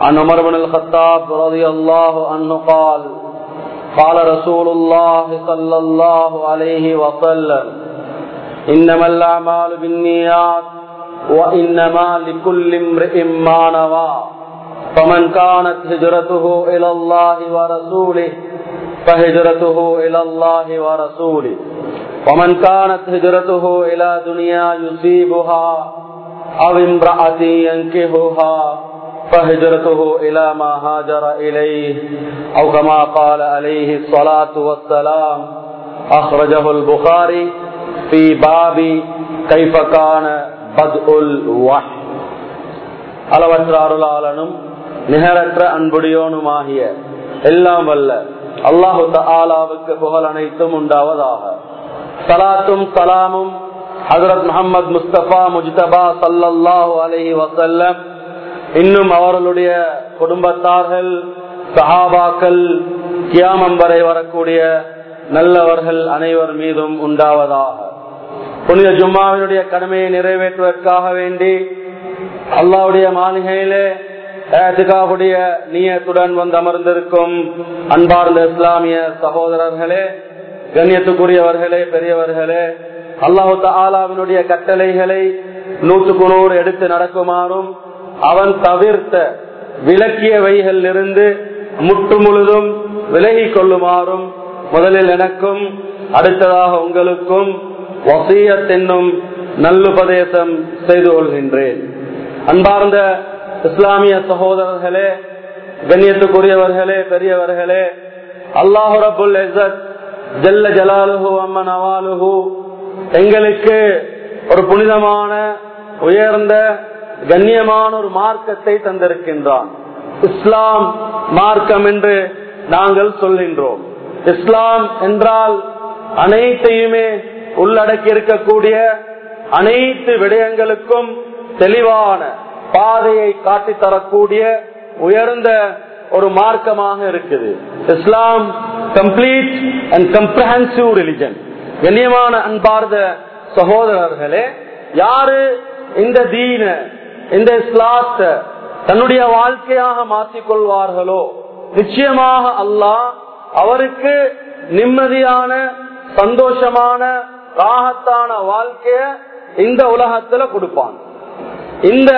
عن عمر بن الخطاب رضي الله عنه قال قال رسول الله صلى الله عليه وسلم إنما الأعمال بالنيات وإنما لكل امرئ ما نوى فمن كانت هجرته إلى الله ورسوله فهجرته إلى الله ورسوله ومن كانت هجرته إلى دنيا يصيبها أو امرأة ينكهها فهجرته إلى ما هاجر إليه أو كما قال عليه الصلاة والسلام أخرجه البخاري في باب كيف كان بدء الوحي அளவற்ற அருளாளனும் நிகரற்ற அன்புடையோனுமாகிய எல்லாம் வல்ல அல்லாஹு ஆலாவுக்கு புகழ் அனைத்தும் உண்டாவதாக சலாத்தும் சலாமும் ஹசரத் முகமது முஸ்தபா முஜ்தபா சல்லாஹூ அலஹி வசல்லம் இன்னும் அவர்களுடைய குடும்பத்தார்கள் சஹாபாக்கள் கியாமம் வரை வரக்கூடிய நல்லவர்கள் அனைவர் மீதும் உண்டாவதாக புனித ஜும்மாவினுடைய கடமையை நிறைவேற்றுவதற்காக வேண்டி அல்லாவுடைய மாளிகையிலே ஏத்துக்காவுடைய நீயத்துடன் வந்து அமர்ந்திருக்கும் அன்பார்ந்த இஸ்லாமிய சகோதரர்களே கண்ணியத்துக்குரியவர்களே பெரியவர்களே அல்லாஹு ஆலாவினுடைய கட்டளைகளை நூற்றுக்கு நூறு எடுத்து நடக்குமாறும் அவன் தவிர்த்த விலக்கியவைகள் இருந்து முட்டு முழுதும் விலகி கொள்ளுமாறும் முதலில் எனக்கும் அடுத்ததாக உங்களுக்கும் வசியத் என்னும் நல்லுபதேசம் செய்து கொள்கின்றேன் அன்பார்ந்த இஸ்லாமிய சகோதரர்களே கண்ணியத்துக்குரியவர்களே பெரியவர்களே அல்லாஹு ரபுல் ஜல்ல ஜலாலுஹு அம்மன் அவாலுஹு எங்களுக்கு ஒரு புனிதமான உயர்ந்த கண்ணியமான ஒரு மார்க்கத்தை தந்திருக்கின்றான் இஸ்லாம் மார்க்கம் என்று நாங்கள் சொல்கின்றோம் இஸ்லாம் என்றால் அனைத்தையுமே உள்ளடக்கி இருக்கக்கூடிய அனைத்து விடயங்களுக்கும் தெளிவான பாதையை காட்டி தரக்கூடிய உயர்ந்த ஒரு மார்க்கமாக இருக்குது Islam complete and comprehensive religion கண்ணியமான அன்பார்ந்த சகோதரர்களே யாரு இந்த தீன இந்த இஸ்லாத்தை தன்னுடைய வாழ்க்கையாக மாற்றிக் கொள்வார்களோ நிச்சயமாக அல்லாஹ் அவருக்கு நிம்மதியான சந்தோஷமான ராகத்தான வாழ்க்கைய இந்த உலகத்துல கொடுப்பான் இந்த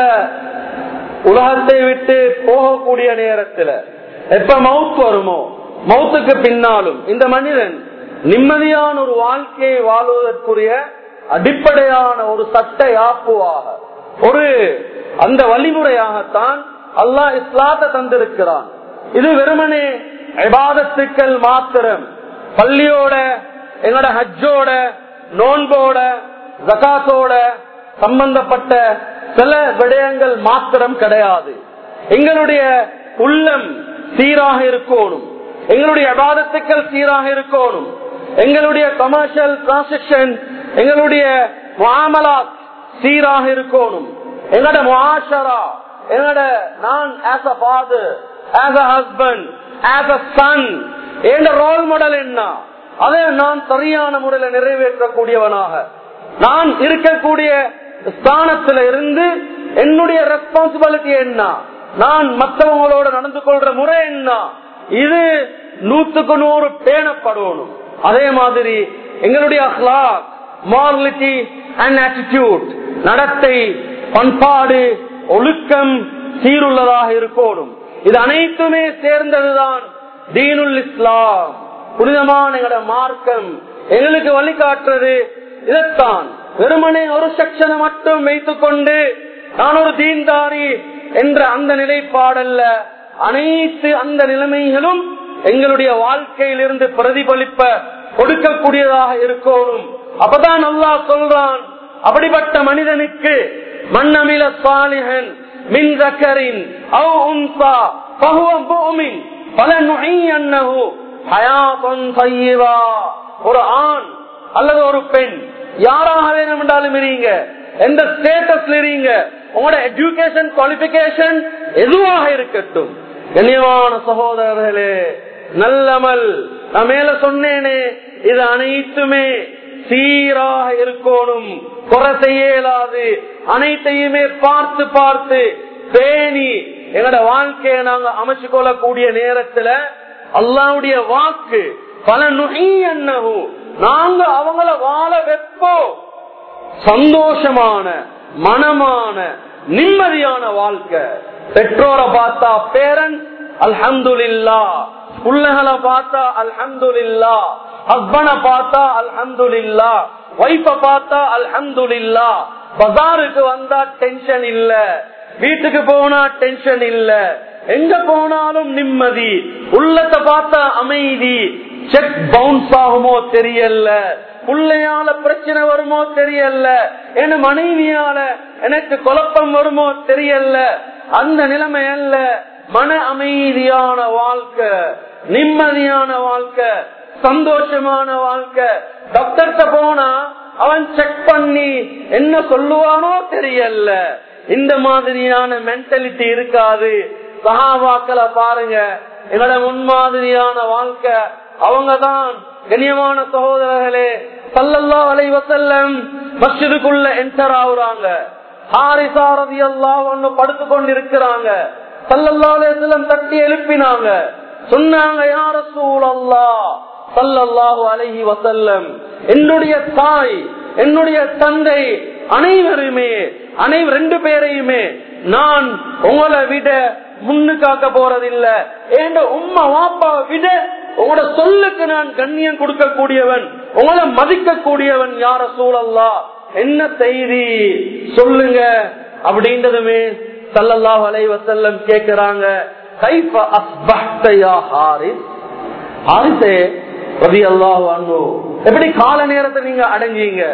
உலகத்தை விட்டு போகக்கூடிய நேரத்துல எப்ப மவுத் வருமோ மவுத்துக்கு பின்னாலும் இந்த மனிதன் நிம்மதியான ஒரு வாழ்க்கையை வாழ்வதற்குரிய அடிப்படையான ஒரு சட்ட யாப்புவாக ஒரு அந்த வழிமுறையாகத்தான் அல்லாஹ் இஸ்லாத்தை தந்திருக்கிறான் இது வெறுமனே விவாதத்துக்கள் மாத்திரம் பள்ளியோட எங்களோட ஹஜ்ஜோட நோன்போட ஜகாத்தோட சம்பந்தப்பட்ட சில விடயங்கள் மாத்திரம் கிடையாது எங்களுடைய உள்ளம் சீராக இருக்கணும் எங்களுடைய அபாதத்துக்கள் சீராக இருக்கணும் எங்களுடைய கமர்ஷியல் டிரான்சாக்சன் எங்களுடைய மாமலாத் சீராக இருக்கணும் எங்களோட முஆஷரா எங்களோட நான் as a father as a husband as a son என்ற ரோல் மாடல் என்ன அதை நான் சரியான முறையில் நிறைவேற்றக்கூடியவனாக நான் இருக்கக்கூடிய ஸ்தானத்துல இருந்து என்னுடைய ரெஸ்பான்சிபிலிட்டி என்ன நான் மற்றவங்களோட நடந்து கொள்ற முறை என்ன இது நூத்துக்கு நூறு பேணப்படணும் அதே மாதிரி எங்களுடைய அஹ்லாக் மாரலிட்டி அண்ட் ஆட்டிடியூட் நடத்தை பண்பாடு ஒழுக்கம் சீருள்ளதாக இருக்கணும் இது அனைத்துமே சேர்ந்ததுதான் தீனுல் இஸ்லாம் புனிதமான எங்களோட மார்க்கம் எங்களுக்கு வழிகாட்டுறது இதைத்தான் வெறுமனே ஒரு செக்ஷனை மட்டும் வைத்துக் கொண்டு நான் ஒரு தீன்தாரி என்ற அந்த நிலைப்பாடல்ல அனைத்து அந்த நிலைமைகளும் எங்களுடைய வாழ்க்கையிலிருந்து பிரதிபலிப்ப கொடுக்கக்கூடியதாக இருக்கணும் அப்பதான் அல்லாஹ் சொல்றான் அப்படிப்பட்ட மனிதனுக்கு மன்னமில சாலிஹன் மின் ஜக்கரின் அவ் உன்சா பகுவ பூமின் பல நுழையன்னஹு ஹயாத்தன் சையீவா ஒரு ஆண் அல்லது ஒரு பெண் யாராக வேணும் என்றாலும் இருங்க எந்த ஸ்டேட்டஸ்ல இருங்க உங்களோட எஜுகேஷன் குவாலிபிகேஷன் எதுவாக இருக்கட்டும் கண்ணியமான சகோதரர்களே நல்லமல் நான் மேல சொன்னேனே இது அனைத்துமே சீராக இருக்கணும் குறை செய்ய இயலாது அனைத்தையுமே பார்த்து பார்த்து பேணி எங்களோட வாழ்க்கையை நாங்க அமைச்சு கொள்ளக்கூடிய நேரத்துல அல்லாவுடைய வாக்கு பல நுகை என்னவும் நாங்க அவங்கள வாழ வைப்போம் சந்தோஷமான மனமான நிம்மதியான வாழ்க்கை பெற்றோரை பார்த்தா பேரண்ட்ஸ் அல்ஹம்துலில்லா புள்ளகளை பார்த்தா அல்ஹம்துலில்லா ஹஸ்பனை பார்த்தா அல்ஹம்துலில்லா ஒய்ஃப பார்த்தா அல்ஹம்துலில்லா பஜாருக்கு வந்தா டென்ஷன் இல்ல வீட்டுக்கு போனா டென்ஷன் இல்ல எங்க போனாலும் நிம்மதி உள்ளத்தை பார்த்தா அமைதி செக் பவுன்ஸ் ஆகுமோ தெரியல பிள்ளையால பிரச்சனை வருமோ தெரியல என் மனைவியால எனக்கு குழப்பம் வருமோ தெரியல அந்த நிலைமை அல்ல மன அமைதியான வாழ்க்கை நிம்மதியான வாழ்க்கை சந்தோஷமான வாழ்க்கை டாக்டர்கிட்ட போனா அவன் செக் பண்ணி என்ன சொல்லுவானோ தெரியல இந்த மாதிரியான மென்டாலிட்டி இருக்காது சகாபாக்களை பாருங்க எங்களோட முன்மாதிரியான வாழ்க்கை அவங்கதான் கண்ணியமான சகோதரர்களே சல்லல்லா அலை வசல்லம் மஸ்ஜிதுக்குள்ள என்டர் ஆகுறாங்க ஹாரிசா ரதி அல்லா ஒண்ணு படுத்து கொண்டு இருக்கிறாங்க சல்லல்லா அலையம் தட்டி எழுப்பினாங்க சொன்னாங்க யார சூழல்லா சல்லல்லாஹு அலைஹி வசல்லம் என்னுடைய தாய் என்னுடைய தந்தை அனைவருமே அனைவர் ரெண்டு பேரையுமே நான் உங்களை விட முன்னுக்காக்க போறதில்ல ஏண்ட உம்மா வாப்பா விட உங்களோட சொல்லுக்கு நான் கண்ணியம் கொடுக்க கூடியவன் உங்களை மதிக்க கூடியவன் யார சூழல்லா என்ன செய்தி சொல்லுங்க அப்படின்றதுமே சல்லல்லா அலை வசல்லம் கேக்குறாங்க கைஃப அஸ்பஹ்தயா ஹாரிஸ் ஹாரிஸே ரவி அல்லாஹ் அன்பு எப்படி கால நேரத்தை நீங்க அடைஞ்சீங்க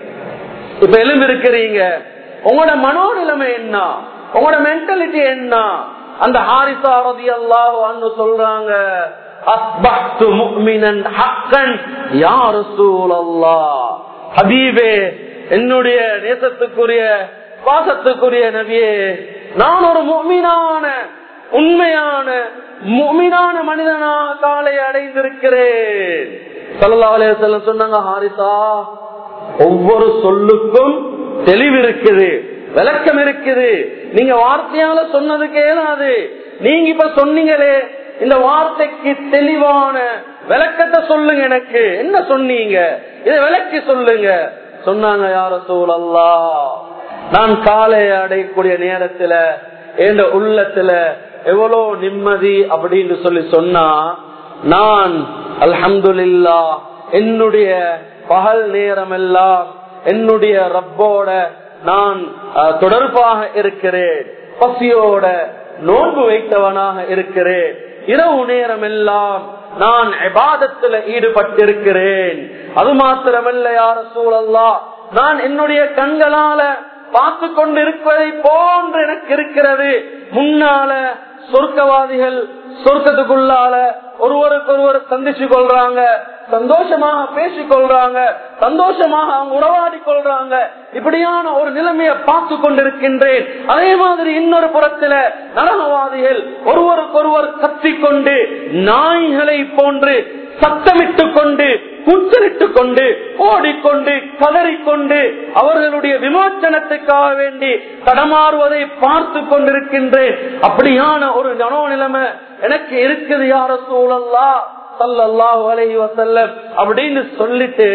இப்ப எலும்பு இருக்கிறீங்க உங்களோட மனோநிலைமை என்ன உங்களோட மென்டாலிட்டி என்ன அந்த ஹாரிசா ரதி அல்லாஹ் அன்னு சொல்றாங்க அஸ்பஹ்து முஃமினன் ஹக்கன் யா ரசூலல்லாஹ் ஹபீபே என்னுடைய நேசத்துக்குரிய பாசத்துக்குரிய நபியே நான் ஒரு முஃமினான உண்மையான முஃமினான மனிதனா காலை அடைந்திருக்கிறேன் சல்லல்லாஹு அலைஹி வஸல்லம் சொன்னாங்க ஹாரிசா ஒவ்வொரு சொல்லுக்கும் தெளிவு இருக்குது விளக்கம் இருக்குது நீங்க வார்த்தையால சொன்னதுக்கு ஏதாது நீங்க இப்ப சொன்னீங்களே இந்த வார்த்தைக்கு தெளிவான விளக்கத்தை சொல்லுங்க எனக்கு என்ன சொன்னீங்க இதை விளக்கி சொல்லுங்க சொன்னாங்க யார சூழல்லா நான் காலை அடையக்கூடிய நேரத்துல என் உள்ளத்துல எவ்வளவு நிம்மதி அப்படின்னு சொல்லி சொன்னா நான் அல்ஹம்துலில்லா என்னுடைய பகல் நேரம் எல்லாம் என்னுடைய ரப்போட நான் அஹ், தொடர்பாக இருக்கிறேன் பசியோட நோன்பு வைத்தவனாக இருக்கிறேன் இரவு நேரம் எல்லாம் நான் எபாதத்துல ஈடுபட்டிருக்கிறேன் அது மாத்திரமல்ல யார சூழல்லா நான் என்னுடைய கண்களால பார்த்து கொண்டு இருப்பதை போன்று எனக்கு இருக்கிறது முன்னால சொர்க்கவாதிகள் சொர்க்கத்துக்குள்ளால ஒருவருக்கு ஒருவர் சந்திச்சு கொள்றாங்க சந்தோஷமாக பேசிக் கொள்றாங்க சந்தோஷமாக அவங்க உறவாடி கொள்றாங்க இப்படியான ஒரு நிலைமையை பார்த்து கொண்டிருக்கின்றேன் அதே மாதிரி இன்னொரு புறத்துல நரகவாதிகள் ஒருவருக்கொருவர் கத்திக்கொண்டு நாய்களை போன்று சத்தமிட்டு கொண்டு கூச்சலிட்டு கொண்டு ஓடிக்கொண்டு கதறிக்கொண்டு அவர்களுடைய விமோச்சனத்துக்காக வேண்டி தடமாறுவதை பார்த்து கொண்டிருக்கின்றேன் அப்படியான ஒரு மனோநிலைமை எனக்கு இருக்குது யார சூழல்லா சல்லல்லாஹு அலைஹி வஸல்லம் அப்படின்னு சொல்லிட்டு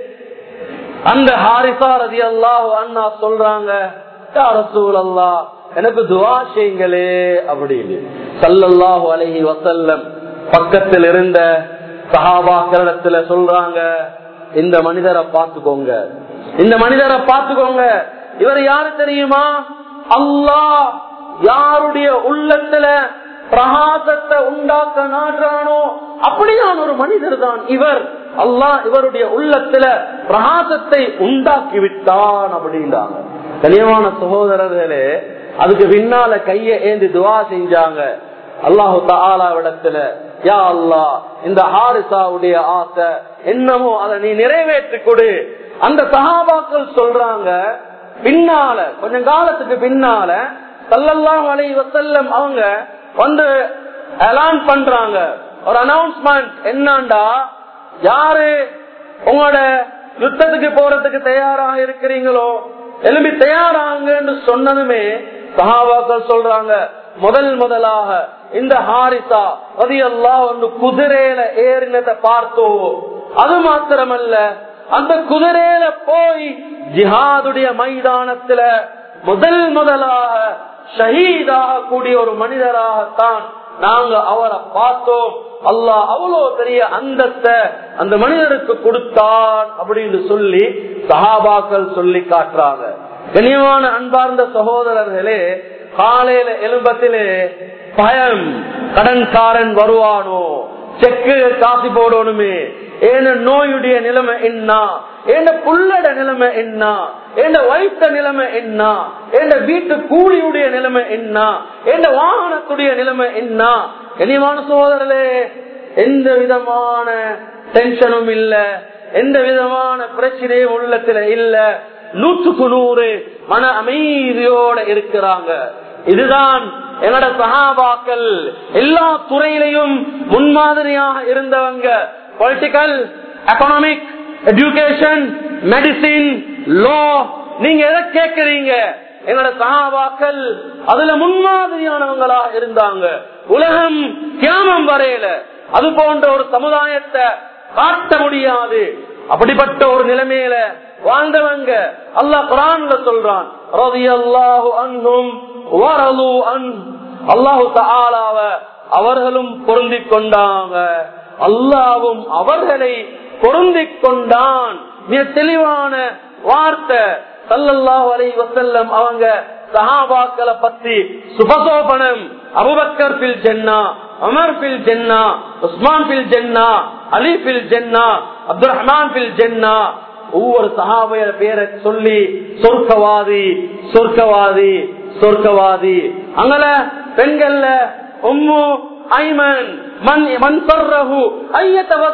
அந்த ஹாரிசா ரதி அல்லாஹ் அண்ணா சொல்றாங்க யார சூழல்லா எனக்கு துவா செய்யுங்களே அப்படின்னு சல்லல்லாஹு அலைஹி வஸல்லம் பக்கத்தில் இருந்த சஹாபாக்களிடத்துல சொல்றாங்க இந்த மனிதரை பார்த்துக்கோங்க இந்த மனிதரை பார்த்துக்கோங்க இவர் யாரு தெரியுமா அல்லாஹ் யாருடைய உள்ளத்துல பிரகாசத்தை உண்டாக்க நாடுறானோ அப்படியான ஒரு மனிதர் தான் இவர் அல்லாஹ் இவருடைய உள்ளத்துல பிரகாசத்தை உண்டாக்கி விட்டான் அப்படின்றாங்க கனியமான சகோதரர்களே அதுக்கு பின்னால கைய ஏந்தி துவா செஞ்சாங்க அல்லாஹு தாலாவிடத்துல யா அல்லா இந்த ஹாரிசாவுடைய ஆசை என்னமோ அதை நீ நிறைவேற்றி கொடு அந்த சஹாபாக்கள் சொல்றாங்க பின்னால கொஞ்சம் காலத்துக்கு பின்னால சல்லல்லாம் அலை வசல்லம் அவங்க வந்து அலான் பண்றாங்க ஒரு அனௌன்ஸ்மெண்ட் என்னண்டா யாரு உங்களோட யுத்தத்துக்கு போறதுக்கு தயாராக இருக்கிறீங்களோ எலும்பி தயாராங்கன்னு சொன்னதுமே சஹாபாக்கள் சொல்றாங்க முதல் முதலாக இந்த ஹாரிசா அது எல்லாம் ஒன்று குதிரையில ஏறினதை பார்த்தோம் அது மாத்திரமல்ல அந்த குதிரையில போய் ஜிஹாதுடைய மைதானத்துல முதல் முதலாக ஷஹீதாக கூடிய ஒரு மனிதராகத்தான் நாங்க அவரை பார்த்தோம் அல்லாஹ் அவ்வளவு பெரிய அந்தத்தை அந்த மனிதருக்கு கொடுத்தான் அப்படின்னு சொல்லி சஹாபாக்கள் சொல்லி காட்டுறாங்க கனியமான அன்பார்ந்த சகோதரர்களே காலையில எலும்பத்திலே பயம் கடன்காரன் வருவானோ செக்கு காசு போடணுமே ஏன நோயுடைய நிலைமை என்ன ஏன புள்ளட நிலைமை என்ன ஏன வைத்த நிலைமை என்ன ஏன வீட்டு கூலியுடைய நிலைமை என்ன ஏன வாகனத்துடைய நிலைமை என்ன கனியமான சோதரலே எந்த விதமான டென்ஷனும் இல்ல எந்த விதமான பிரச்சனையும் உள்ளத்துல இல்ல நூற்றுக்கு நூறு மன அமைதியோட இருக்கிறாங்க இதுதான் என்னோட சகாபாக்கள் எல்லா துறையிலையும் முன்மாதிரியாக இருந்தவங்க political economic education medicine law நீங்க எதை கேட்கறீங்க எங்களோட சகாபாக்கள் அதுல முன்மாதிரியானவங்களா இருந்தாங்க உலகம் கியாமம் வரையில அது போன்ற ஒரு சமுதாயத்தை காட்ட முடியாது அப்படிப்பட்ட ஒரு நிலைமையில வாழ்ந்தவங்க அல்லாஹ் குரான்ல சொல்றான் ரலியல்லாஹு அன்ஹும் வரலு அன் அல்லாஹு தஆலாவ அவர்களும் பொருந்திக் கொண்டாங்க அல்லாவும் அவர்களை பொருந்திக் கொண்டான் மிக தெளிவான வார்த்தை சல்லல்லாஹு அலைஹி வஸல்லம் அவங்க சஹாபாக்களை பத்தி சுபசோபனம் அபுபக்கர் பில் ஜென்னா அமர் பில் ஜென்னா உஸ்மான் பில் ஜென்னா அலி பில் ஜென்னா அப்துல் ரஹ்மான் பில் ஜென்னா ஒவ்வொரு சஹாபைய பேரை சொல்லி சொர்க்கவாதி சொர்க்கவாதி சொர்க்கவாதி அங்கல பெண்கள்ல உம்மு ஐமன் من من سره أن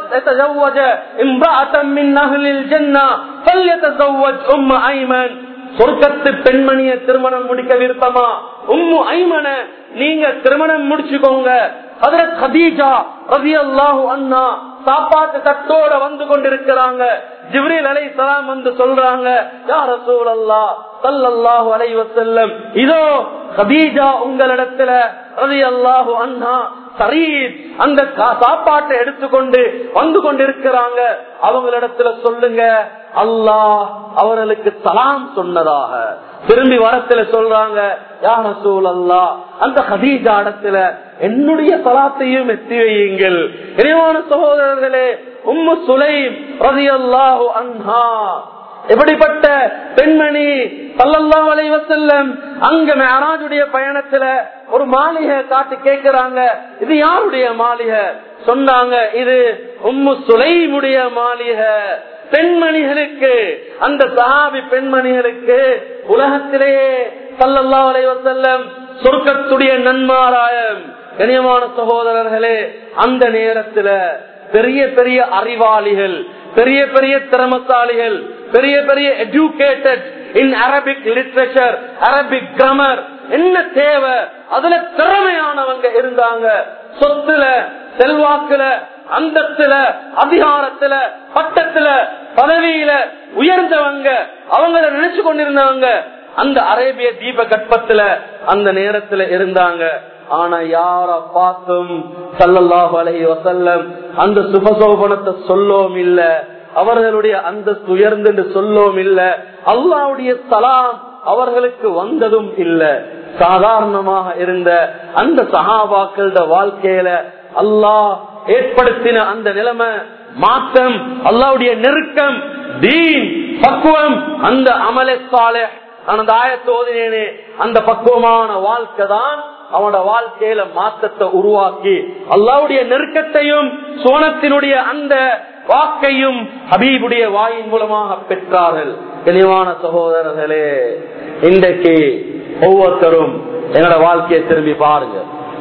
يتزوج امرأة من أهل الجنة فليتزوج أم أيمن சொர்க்கத்து பெண்மணிய திருமணம் முடிக்க விருப்பமா உம்மு ஐமன நீங்க திருமணம் முடிச்சுக்கோங்க ஹதரத் ஹதீஜா ரவி அல்லாஹு அண்ணா சாப்பாட்டு தட்டோட வந்து கொண்டிருக்கிறாங்க ஜிப்ரீல் அலை சலாம் வந்து சொல்றாங்க யார் ரசூல் அல்லா சல்லல்லாஹு அலை வசல்லம் இதோ ஹதீஜா உங்களிடத்துல ரவி அல்லாஹு அண்ணா சரீர் அந்த சாப்பாட்டை எடுத்துக்கொண்டு வந்து கொண்டிருக்கிறாங்க அவங்களிடத்துல சொல்லுங்க அல்லாஹ் அவர்களுக்கு சலாம் சொன்னதாக திரும்பி வரத்துல சொல்றாங்க யார சூழல்லா அந்த ஹதீஜா இடத்துல என்னுடைய சலாத்தையும் எத்தி வையுங்கள் இறைவான சகோதரர்களே உம்மு சுலைம் ரதி அல்லாஹு அன்ஹா எப்படிப்பட்ட பெண்மணி சல்லல்லாஹு அலைஹி வஸல்லம் அங்க மேராஜுடைய பயணத்துல ஒரு மாளிகை காட்டி கேக்குறாங்க இது யாருடைய மாளிகை சொன்னாங்க இது உம்மு சுலைமுடைய மாளிகை பெண்மணிகளுக்கு அந்த சஹாபி பெண்மணிகளுக்கு உலகத்திலேயே சல்லல்லாஹு அலைஹி வஸல்லம் சொர்க்கத்துடைய நன்மாராயம் கனியமான சகோதரர்களே அந்த நேரத்துல பெரிய பெரிய அறிவாளிகள் பெரிய பெரிய திறமசாலிகள் பெரிய பெரிய educated in Arabic literature Arabic grammar என்ன தேவை அதுல திறமையானவங்க இருந்தாங்க சொத்துல செல்வாக்குல அந்தத்துல அதிகாரத்துல பட்டத்துல பதவியில உயர்ந்தவங்க அவங்கள நினைச்சு கொண்டிருந்தவங்க அந்த அரேபிய தீப கற்பத்துல அந்த நேரத்துல இருந்தாங்க ஆனா யார பார்த்தும் சல்லல்லாஹு அலைஹி வசல்லம் அந்த சுபசோபனத்தை சொல்லவும் இல்ல அவர்களுடைய அந்த உயர்ந்து சொல்லவும் இல்ல அல்லாவுடைய சலாம் அவர்களுக்கு வந்ததும் இல்ல சாதாரணமாக இருந்த அந்த சகாபாக்கள வாழ்க்கையில அல்லாஹ் ஏற்படுத்தின அந்த நிலைமை மாற்றம் அல்லாவுடைய நெருக்கம் தீன் பக்குவம் அந்த அமலே சாலை நான் அந்த ஆயத்தை ஓதினேனே அந்த பக்குவமான வாழ்க்கை தான் அவனோட வாழ்க்கையில மாற்றத்தை உருவாக்கி அல்லாவுடைய நெருக்கத்தையும் சோனத்தினுடைய அந்த வாக்கையும் ஹபீபுடைய வாயின் மூலமாக பெற்றார்கள் தெளிவான சகோதரர்களே இன்றைக்கு ஒவ்வொருத்தரும் என்னோட வாழ்க்கையை திரும்பி பாருங்க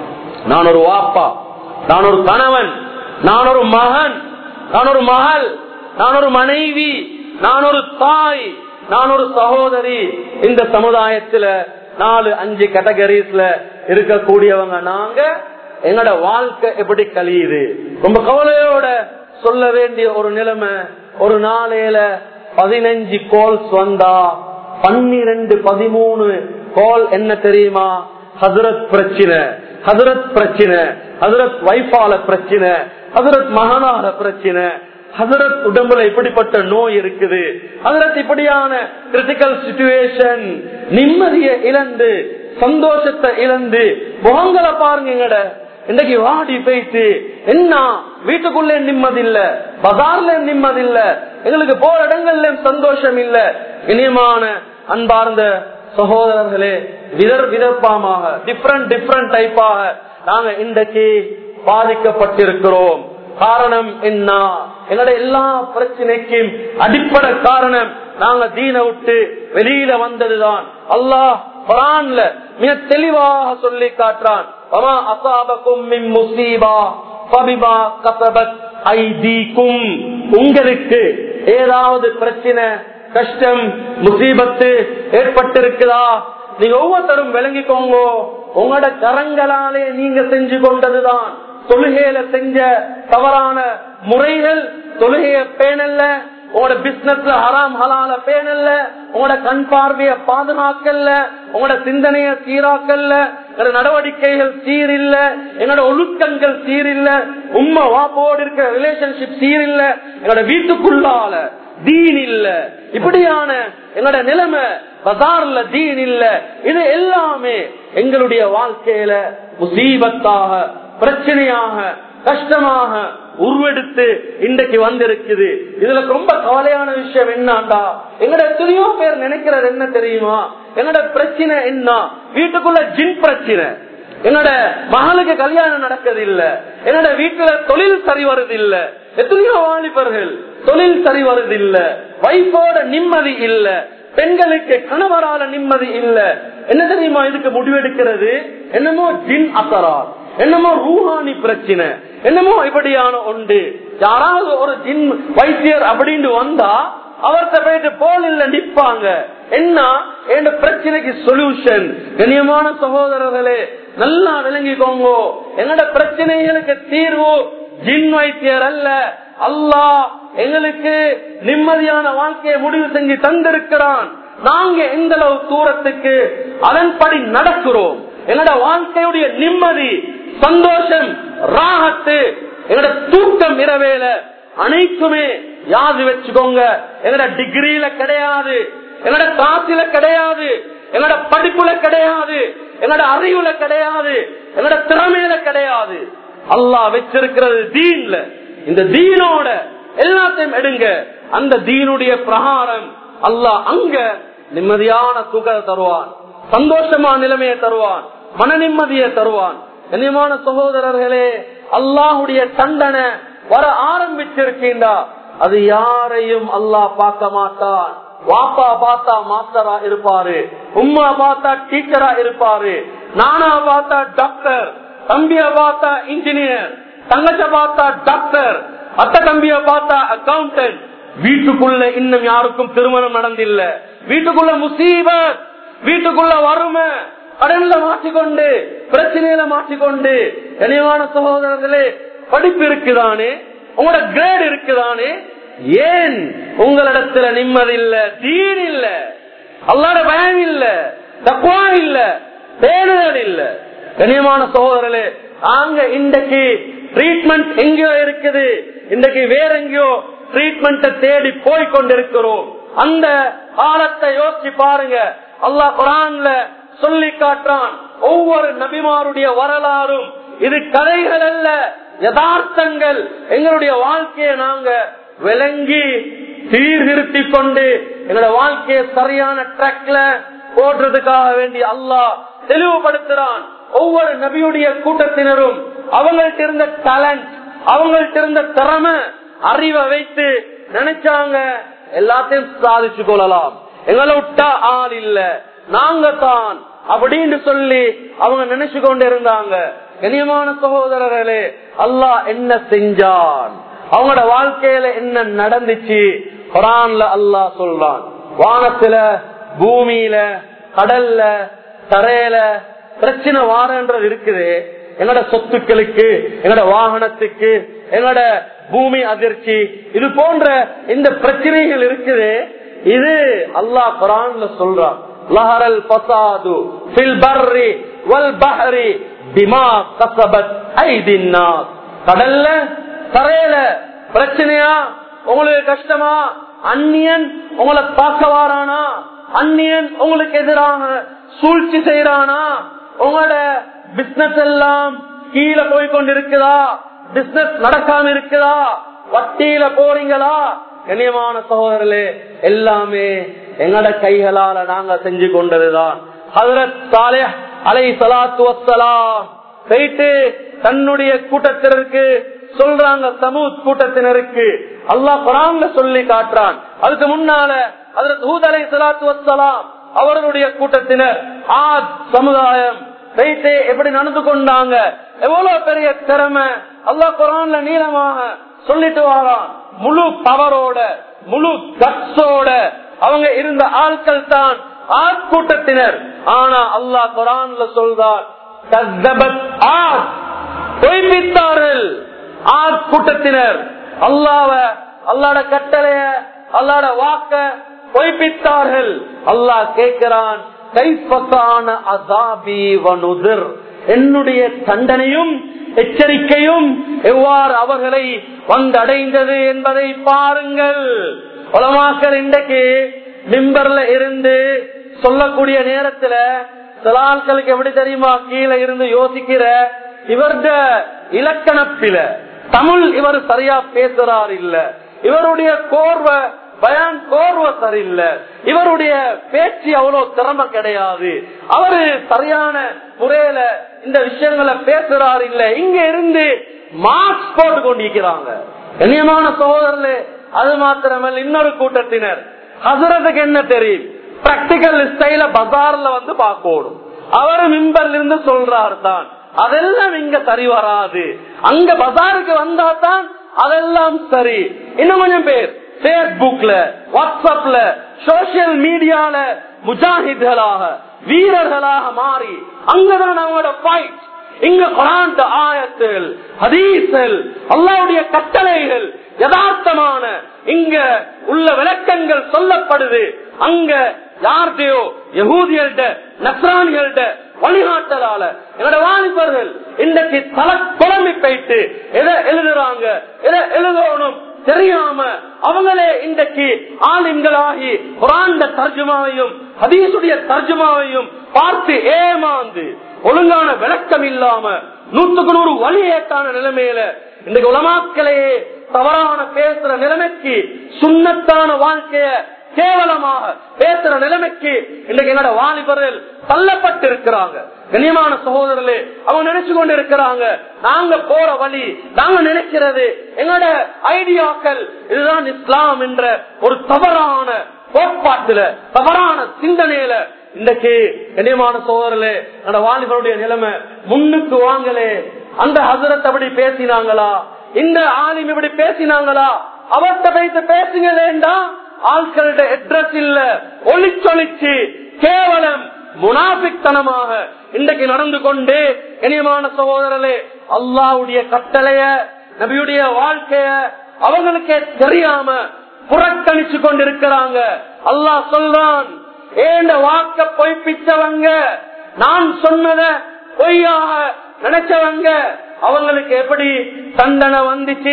நான் ஒரு வாப்பா நான் ஒரு கணவன் நான் ஒரு மகன் நான் ஒரு மகள் நான் ஒரு மனைவி நான் ஒரு தாய் நான் ஒரு சகோதரி இந்த சமுதாயத்துல நாலு அஞ்சு கேட்டகரிஸ்ல இருக்கக்கூடியவங்க நாங்க எங்களோட வாழ்க்கை எப்படி கழியுது ரொம்ப கவலையோட சொல்ல வேண்டிய ஒரு நிலைமை ஒரு நாளையில பதினஞ்சு கோல்ஸ் வந்தா பன்னிரண்டு பதிமூணு கோல் என்ன தெரியுமா ஹசரத் பிரச்சனை ஹசரத் பிரச்சனை ஹசரத் வைஃபால பிரச்சனை ஹசரத் மகனால பிரச்சனை ஹசரத் உடம்புல இப்படிப்பட்ட நோய் இருக்குது ஹசரத் இப்படியான கிரிட்டிக்கல் சுச்சுவேஷன் நிம்மதியை இழந்து சந்தோஷத்தை இழந்து முகங்களை பாருங்க எங்கட இன்னைக்கு வாடி போயிட்டு என்ன வீட்டுக்குள்ளே நிம்மதி இல்ல பஜார்ல நிம்மதி இல்ல எங்களுக்கு போற இடங்கள்ல சந்தோஷம் இல்ல இனியமான அன்பார்ந்த சகோதரர்களே விதர் விதப்பாமாக டிஃப்ரெண்ட் டிஃப்ரெண்ட் டைப்பாக நாங்க இன்றைக்கு பாதிக்கப்பட்டிருக்கிறோம் காரணம் என்ன எங்களுடைய எல்லா பிரச்சனைக்கும் அடிப்படை காரணம் நாங்க தீன விட்டு வெளியில வந்ததுதான் அல்லாஹ் குரான்ல மிக தெளிவாக சொல்லி காட்டுறான் வமா அசாபக்கும் மின் முசீபா ஃபபிமா கஸபத் ஐதீக்கும் உங்களுக்கு ஏதாவது பிரச்சனை கஷ்டம் முசீபத்து ஏற்பட்டிருக்குதா நீங்க ஒவ்வொருத்தரும் விளங்கிக்கோங்க உங்களோட கரங்களாலே நீங்க செஞ்சு கொண்டதுதான் தொழுகையில செஞ்ச தவறான முறைகள் தொழுகைய பேணல்ல உங்களோட பிசினஸ்ல ஹராம் ஹலால பேணல்ல உங்களோட கண் பார்வைய பாதுகாக்கல்ல உங்களோட சிந்தனைய சீராக்கல்ல எங்களோட நடவடிக்கைகள் சீரில்ல எங்களோட ஒழுக்கங்கள் சீரில்ல உண்மை வாப்போடு இருக்கிற ரிலேஷன்ஷிப் சீரில்ல எங்களோட வீட்டுக்குள்ளால தீன் இல்ல இப்படியான எங்களோட நிலைமை பசார்ல தீன் இல்ல இது எல்லாமே எங்களுடைய வாழ்க்கையில முசீபத்தாக பிரச்சனையாக கஷ்டமாக உருவெடுத்து இன்றைக்கு வந்திருக்குது இதுல ரொம்ப கவலையான விஷயம் என்னண்டா எங்கட எத்தனையோ பேர் நினைக்கிறது என்ன தெரியுமா என்னோட பிரச்சனை என்ன வீட்டுக்குள்ள ஜின் பிரச்சனை என்னோட மகளுக்கு கல்யாணம் நடக்கிறது இல்ல என்னோட வீட்டுல தொழில் சரி வருது இல்ல எத்தனையோ வாலிபர்கள் தொழில் சரி வருது இல்ல வைஃபோட நிம்மதி இல்ல பெண்களுக்கு கணவரால நிம்மதி இல்ல என்ன தெரியுமா இதுக்கு முடிவெடுக்கிறது என்னமோ ஜின் அசரால் என்னமோ ரூஹானி பிரச்சனை என்னமோ இப்படியான ஒன்று யாராவது ஒரு ஜின் வைத்தியர் அப்படின்னு வந்தா அவர்கிட்ட போயிட்டு போல் இல்ல நிப்பாங்க என்ன என் பிரச்சனைக்கு சொல்யூஷன் கண்ணியமான சகோதரர்களே நல்லா விளங்கிக்கோங்க என்னோட பிரச்சனைகளுக்கு தீர்வு ஜின் வைத்தியர் அல்ல அல்லாஹ் எங்களுக்கு நிம்மதியான வாழ்க்கையை முடிவு செஞ்சு தந்திருக்கிறான் நாங்க எந்த அளவு தூரத்துக்கு அதன்படி நடக்கிறோம் என்னோட வாழ்க்கையுடைய நிம்மதி சந்தோஷம் ராகத்து என்னோட தூக்கம் இரவேல அனைத்துமே யாது வச்சுக்கோங்க என்னோட டிகிரியில கிடையாது என்னோட காசில கிடையாது என்னோட படிப்புல கிடையாது என்னோட அறிவுல கிடையாது என்னோட திறமையில கிடையாது அல்லாஹ் வச்சிருக்கிறது தீன்ல இந்த தீனோட எல்லாத்தையும் எடுங்க அந்த தீனுடைய பிரகாரம் அல்லாஹ் அங்க நிம்மதியான தூக்கத்தை தருவான் சந்தோஷமான நிலைமையை தருவான் மன நிம்மதியை தருவான் கண்ணியமான சகோதரர்களே அல்லாஹுடைய தண்டனை வர ஆரம்பிச்சிருக்கீண்டா அது யாரையும் அல்லாஹ் பார்க்க மாட்டான் வாப்பா பார்த்தா மாஸ்டரா இருப்பாரு உம்மா பார்த்தா டீச்சரா இருப்பாரு நானா பார்த்தா டாக்டர் தம்பிய பார்த்தா இன்ஜினியர் தங்கச்ச பார்த்தா டாக்டர் அத்த தம்பிய பார்த்தா அக்கௌண்டன்ட் வீட்டுக்குள்ள இன்னும் யாருக்கும் திருமணம் நடந்தில்ல வீட்டுக்குள்ள முசீபத் வீட்டுக்குள்ள வறுமை கடன்ல மாற்றிக்கொண்டு பிரச்சனையில மாற்றிக்கொண்டு கனிவான சகோதரர்களே படிப்பு இருக்குதானே உங்களோட கிரேட் இருக்குதானே ஏன் உங்களிடத்துல நிம்மதி இல்ல தீன் இல்ல அல்லாட பயம் இல்ல தக்குவா இல்ல பேணுதல் இல்ல கனியமான சகோதரர்களே நாங்க இன்றைக்கு ட்ரீட்மெண்ட் எங்கேயோ இருக்குது இன்றைக்கு வேற எங்கேயோ ட்ரீட்மெண்ட்டை தேடி போய் கொண்டிருக்கிறோம் அந்த காலத்தை யோசிச்சு பாருங்க அல்லாஹ் குரான்ல சொல்லி காட்டுறான் ஒவ்வொரு நபிமாருடைய வரலாறும் இது கதைகள் அல்ல யதார்த்தங்கள் எங்களுடைய வாழ்க்கையை நாங்க விளங்கி சீர்திருத்தி கொண்டு எங்களோட வாழ்க்கையை சரியான ட்ராக்ல போடுறதுக்காக வேண்டி அல்லாஹ் தெளிவுபடுத்துறான் ஒவ்வொரு நபியுடைய கூட்டத்தினரும் அவங்கள்ட்ட இருந்த டேலண்ட் அவங்கள்ட்ட இருந்த திறமை அறிவை வைத்து நினைச்சாங்க எல்லாத்தையும் சாதிச்சு கொள்ளலாம் எங்களை விட்டா ஆள் இல்ல நாங்க தான் அப்படின்னு சொல்லி அவங்க நினைச்சு கொண்டு இருந்தாங்க கனியமான சகோதரர்களே அல்லாஹ் என்ன செஞ்சான் அவங்களோட வாழ்க்கையில என்ன நடந்துச்சு குரான்ல அல்லாஹ் சொல்றான் வானத்துல பூமியில கடல்ல தரையில பிரச்சனை வாரன்றது இருக்குது எங்களோட சொத்துக்களுக்கு எங்களோட வாகனத்துக்கு எங்களோட பூமி அதிர்ச்சி இது போன்ற இந்த பிரச்சனைகள் இருக்குது இது அல்லாஹ் குரான்ல சொல்றான் லஹரல் பசாது ஃபில் பர்ரி வல் பஹரி பிமா கசபத் ஐதின் நாஸ் கடல்ல தரையில பிரச்சனையா உங்களுக்கு கஷ்டமா அந்நியன் உங்களை பார்க்க வாரானா அந்நியன் உங்களுக்கு எதிராக சூழ்ச்சி செய்யறானா உங்களோட பிசினஸ் எல்லாம் கீழே போய் கொண்டிருக்குதா பிசினஸ் நடக்காம இருக்குதா வட்டியில போறீங்களா கண்ணியமான சகோதரர்களே எல்லாமே எங்கட கைகளால நாங்க செஞ்சு கொண்டதுதான் ஹதரத் சாலேஹ் அலை சலாத்து வசலாம் போயிட்டு தன்னுடைய கூட்டத்தினருக்கு சொல்றாங்க சமூத் கூட்டத்தினருக்கு அல்லாஹ் குரான்ல சொல்லி காட்டுறான் அதுக்கு முன்னால ஹதரத் ஹூத் அலை சலாத்து வசலாம் அவர்களுடைய கூட்டத்தினர் ஆத் சமுதாயம் போயிட்டு எப்படி நடந்து கொண்டாங்க எவ்வளவு பெரிய திறமை அல்லாஹ் குரான்ல நீளமாக சொல்லிட்டு வாரான் முழு பவரோட முழு கட்ஸோட அவங்க இருந்த ஆட்கள் தான் ஆட்கூட்டத்தினர் ஆனா அல்லாஹ் குரான்ல சொல்றார் கஸ்ஸபத் ஆத் பொய்ப்பித்தார்கள் ஆட்கூட்டத்தினர் அல்லாவ அல்லாட கட்டளைய அல்லாட வாக்க பொய்ப்பித்தார்கள் அல்லாஹ் கேட்கிறான் கைப்பத்தான அசாபி வனுதிர் என்னுடைய தண்டனையும் எச்சரிக்கையும் எவ்வாறு அவர்களை வந்தடைந்தது என்பதை பாருங்கள் உலமாக்கள் இன்றைக்கு மிம்பர்ல இருந்து சொல்லக்கூடிய நேரத்துல சில ஆட்களுக்கு எப்படி தெரியுமா கீழே இருந்து யோசிக்கிற இவர்த இலக்கணப்பில தமிழ் இவர் சரியா பேசுறார் இல்ல இவருடைய கோர்வை பயான் கோர்வ சரியில்லை இவருடைய பேச்சு அவ்வளவு திறமை கிடையாது அவரு சரியான முறையில இந்த விஷயங்களை பேசுறாரு இல்ல இங்க இருந்து மார்க்ஸ் போட்டு கொண்டிருக்கிறாங்க கண்ணியமான சகோதரர்களே அது மாத்திரமல்ல இன்னொரு கூட்டத்தினர் ஹசரத்துக்கு என்ன தெரியும் பிராக்டிக்கல் ஸ்டைல பஜார்ல வந்து பார்க்கணும் அவரு மிம்பர்ல இருந்து சொல்றாரு தான் அதெல்லாம் இங்க சரி வராது அங்க பஜாருக்கு வந்தா தான் அதெல்லாம் சரி இன்னும் கொஞ்சம் பேர் பேஸ்புக்ல வாட்ஸ்அப்ல சோசியல் மீடியால முஜாஹித்களாக வீரர்களாக மாறி அங்கதான் அவங்களோட ஃபைட் இங்க குரான் ஆயத்தில் ஹதீசல் அல்லாவுடைய கட்டளைகள் யதார்த்தமான இங்க உள்ள விளக்கங்கள் சொல்லப்படுது அங்க யார்கிட்டயோ யகூதியல்ட நஸ்ரானிகள்ட வழிகாட்டலால என்னோட வாலிபர்கள் இன்றைக்கு தல குழம்பி போயிட்டு எதை எழுதுறாங்க எதை எழுதணும் தெரியாம அவங்களே இன்றைக்கு ஆலிம்களாகி குரான்ட தர்ஜுமாவையும் ஹதீசுடைய தர்ஜுமாவையும் பார்த்து ஏமாந்து ஒழுங்கான விளக்கம் இல்லாம நூத்துக்கு நூறு வழி ஏற்றான நிலைமையில இன்றைக்கு உலமாக்களையே தவறான பேசுற நிலைமைக்கு சுண்ணத்தான வாழ்க்கைய கேவலமாக பேசுற நிலைமைக்கு இன்றைக்கு என்னோட வாலிபர்கள் தள்ளப்பட்டு இருக்கிறாங்க கண்ணியமான சகோதரர்களே அவங்க நினைச்சு கொண்டு இருக்கிறாங்க நாங்க போற வழி நாங்க நினைக்கிறது எங்களோட ஐடியாக்கள் இதுதான் இஸ்லாம் என்ற ஒரு தவறான கோட்பாட்டுல தவறான சிந்தனையில இன்றைக்கு கண்ணியமான சோதரலே அந்த வாலிபருடைய நிலைமை முன்னுக்கு வாங்கலே அந்த ஹசரத் அப்படி பேசினாங்களா இந்த ஆலிம் இப்படி பேசினாங்களா அவர்கிட்ட வைத்து பேசுங்களேண்டா ஆட்களோட அட்ரஸ் இல்ல ஒளிச்சொலிச்சு கேவலம் முனாபித்தனமாக இன்றைக்கு நடந்து கொண்டு இனியமான சகோதரர்களே அல்லாவுடைய கட்டளைய நபியுடைய வாழ்க்கைய அவங்களுக்கே தெரியாம புறக்கணிச்சு கொண்டிருக்கிறாங்க அல்லாஹ் சொல்றான் ஏண்ட வாக்க பொய்ப்பிச்சவங்க நான் சொன்னத பொய்யாக நினைச்சவங்க அவங்களுக்கு எப்படி தண்டனை வந்துச்சு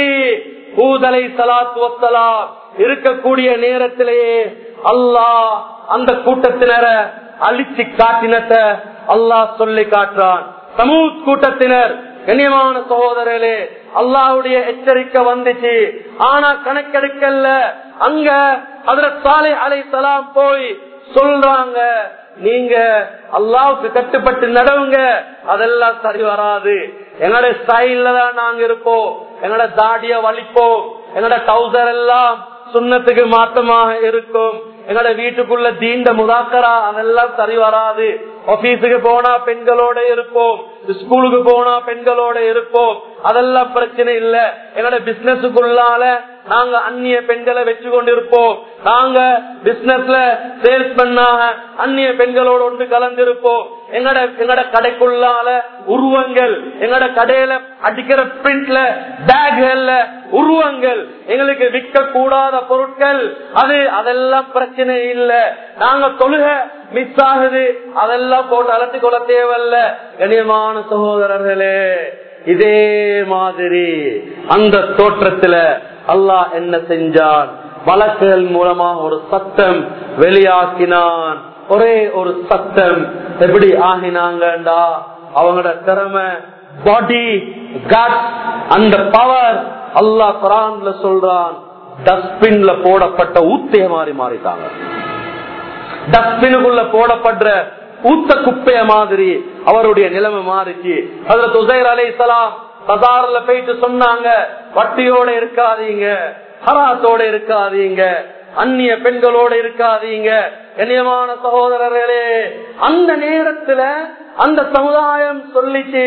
பூதலை சலாத்து வத்தலாம் இருக்கக்கூடிய நேரத்திலேயே அல்லாஹ் அந்த கூட்டத்தினரை அழிச்சு காட்டினத அல்லாஹ் சொல்லி காட்டுறான் சமூத் கூட்டத்தினர் கண்ணியமான சகோதரர்களே அல்லாவுடைய எச்சரிக்கை வந்துச்சு ஆனா கணக்கெடுக்கல அங்க அதுல சாலை அலை சலாம் போய் சொல்றாங்க நீங்க அல்லாவுக்கு கட்டுப்பட்டு நடவுங்க அதெல்லாம் சரி வராது எங்களோட ஸ்டைல்ல தான் நாங்க இருப்போம் எங்களோட தாடிய வலிப்போம் எங்களோட டவுசர் எல்லாம் சுண்ணத்துக்கு மாற்றமாக இருக்கும் எங்களோட வீட்டுக்குள்ள தீண்ட முதாக்கரா அதெல்லாம் சரி வராது ஆபீஸுக்கு போனா பெண்களோட இருப்போம் ஸ்கூலுக்கு போனா பெண்களோட இருப்போம் அதெல்லாம் பிரச்சனை இல்ல எங்களோட பிசினஸுக்குள்ளால நாங்க அந்நிய பெண்களை வச்சு கொண்டு இருப்போம் நாங்க பிசினஸ்ல சேல்ஸ் பண்ணாக அந்நிய பெண்களோட ஒன்று கலந்திருப்போம் எங்கட எங்கட கடைக்குள்ளால உருவங்கள் எங்கட கடையில அடிக்கிற பிரிண்ட்ல பேக்ல உருவங்கள் எங்களுக்கு விற்க கூடாத பொருட்கள் அது அதெல்லாம் பிரச்சனை இல்ல நாங்க தொழுக மிஸ் ஆகுது அதெல்லாம் போட்டு அலட்டி கொள்ள தேவையில்ல கண்ணியமான சகோதரர்களே இதே மாதிரி அந்த தோற்றத்துல அல்லாஹ் என்ன செஞ்சான் வழக்குகள் மூலமா ஒரு சத்தம் வெளியாக்கினான் ஒரே ஒரு சத்தம் எப்படி ஆகினாங்கண்டா அவங்களோட திறமை பாடி கட் அந்த பவர் அல்லாஹ் குரான்ல சொல்றான் டஸ்ட்பின்ல போடப்பட்ட ஊத்தைய மாறி மாறிட்டாங்க டஸ்ட்பினுக்குள்ள போடப்படுற ஊத்த குப்பைய மாதிரி அவருடைய நிலைமை மாறிச்சு அதுல துசைர் அலை சலாம் பசார்ல போயிட்டு சொன்னாங்க வட்டியோட இருக்காதீங்க ஹராத்தோட இருக்காதீங்க அந்நிய பெண்களோட இருக்காதீங்க கண்ணியமான சகோதரர்களே அந்த நேரத்துல அந்த சமுதாயம் சொல்லிச்சு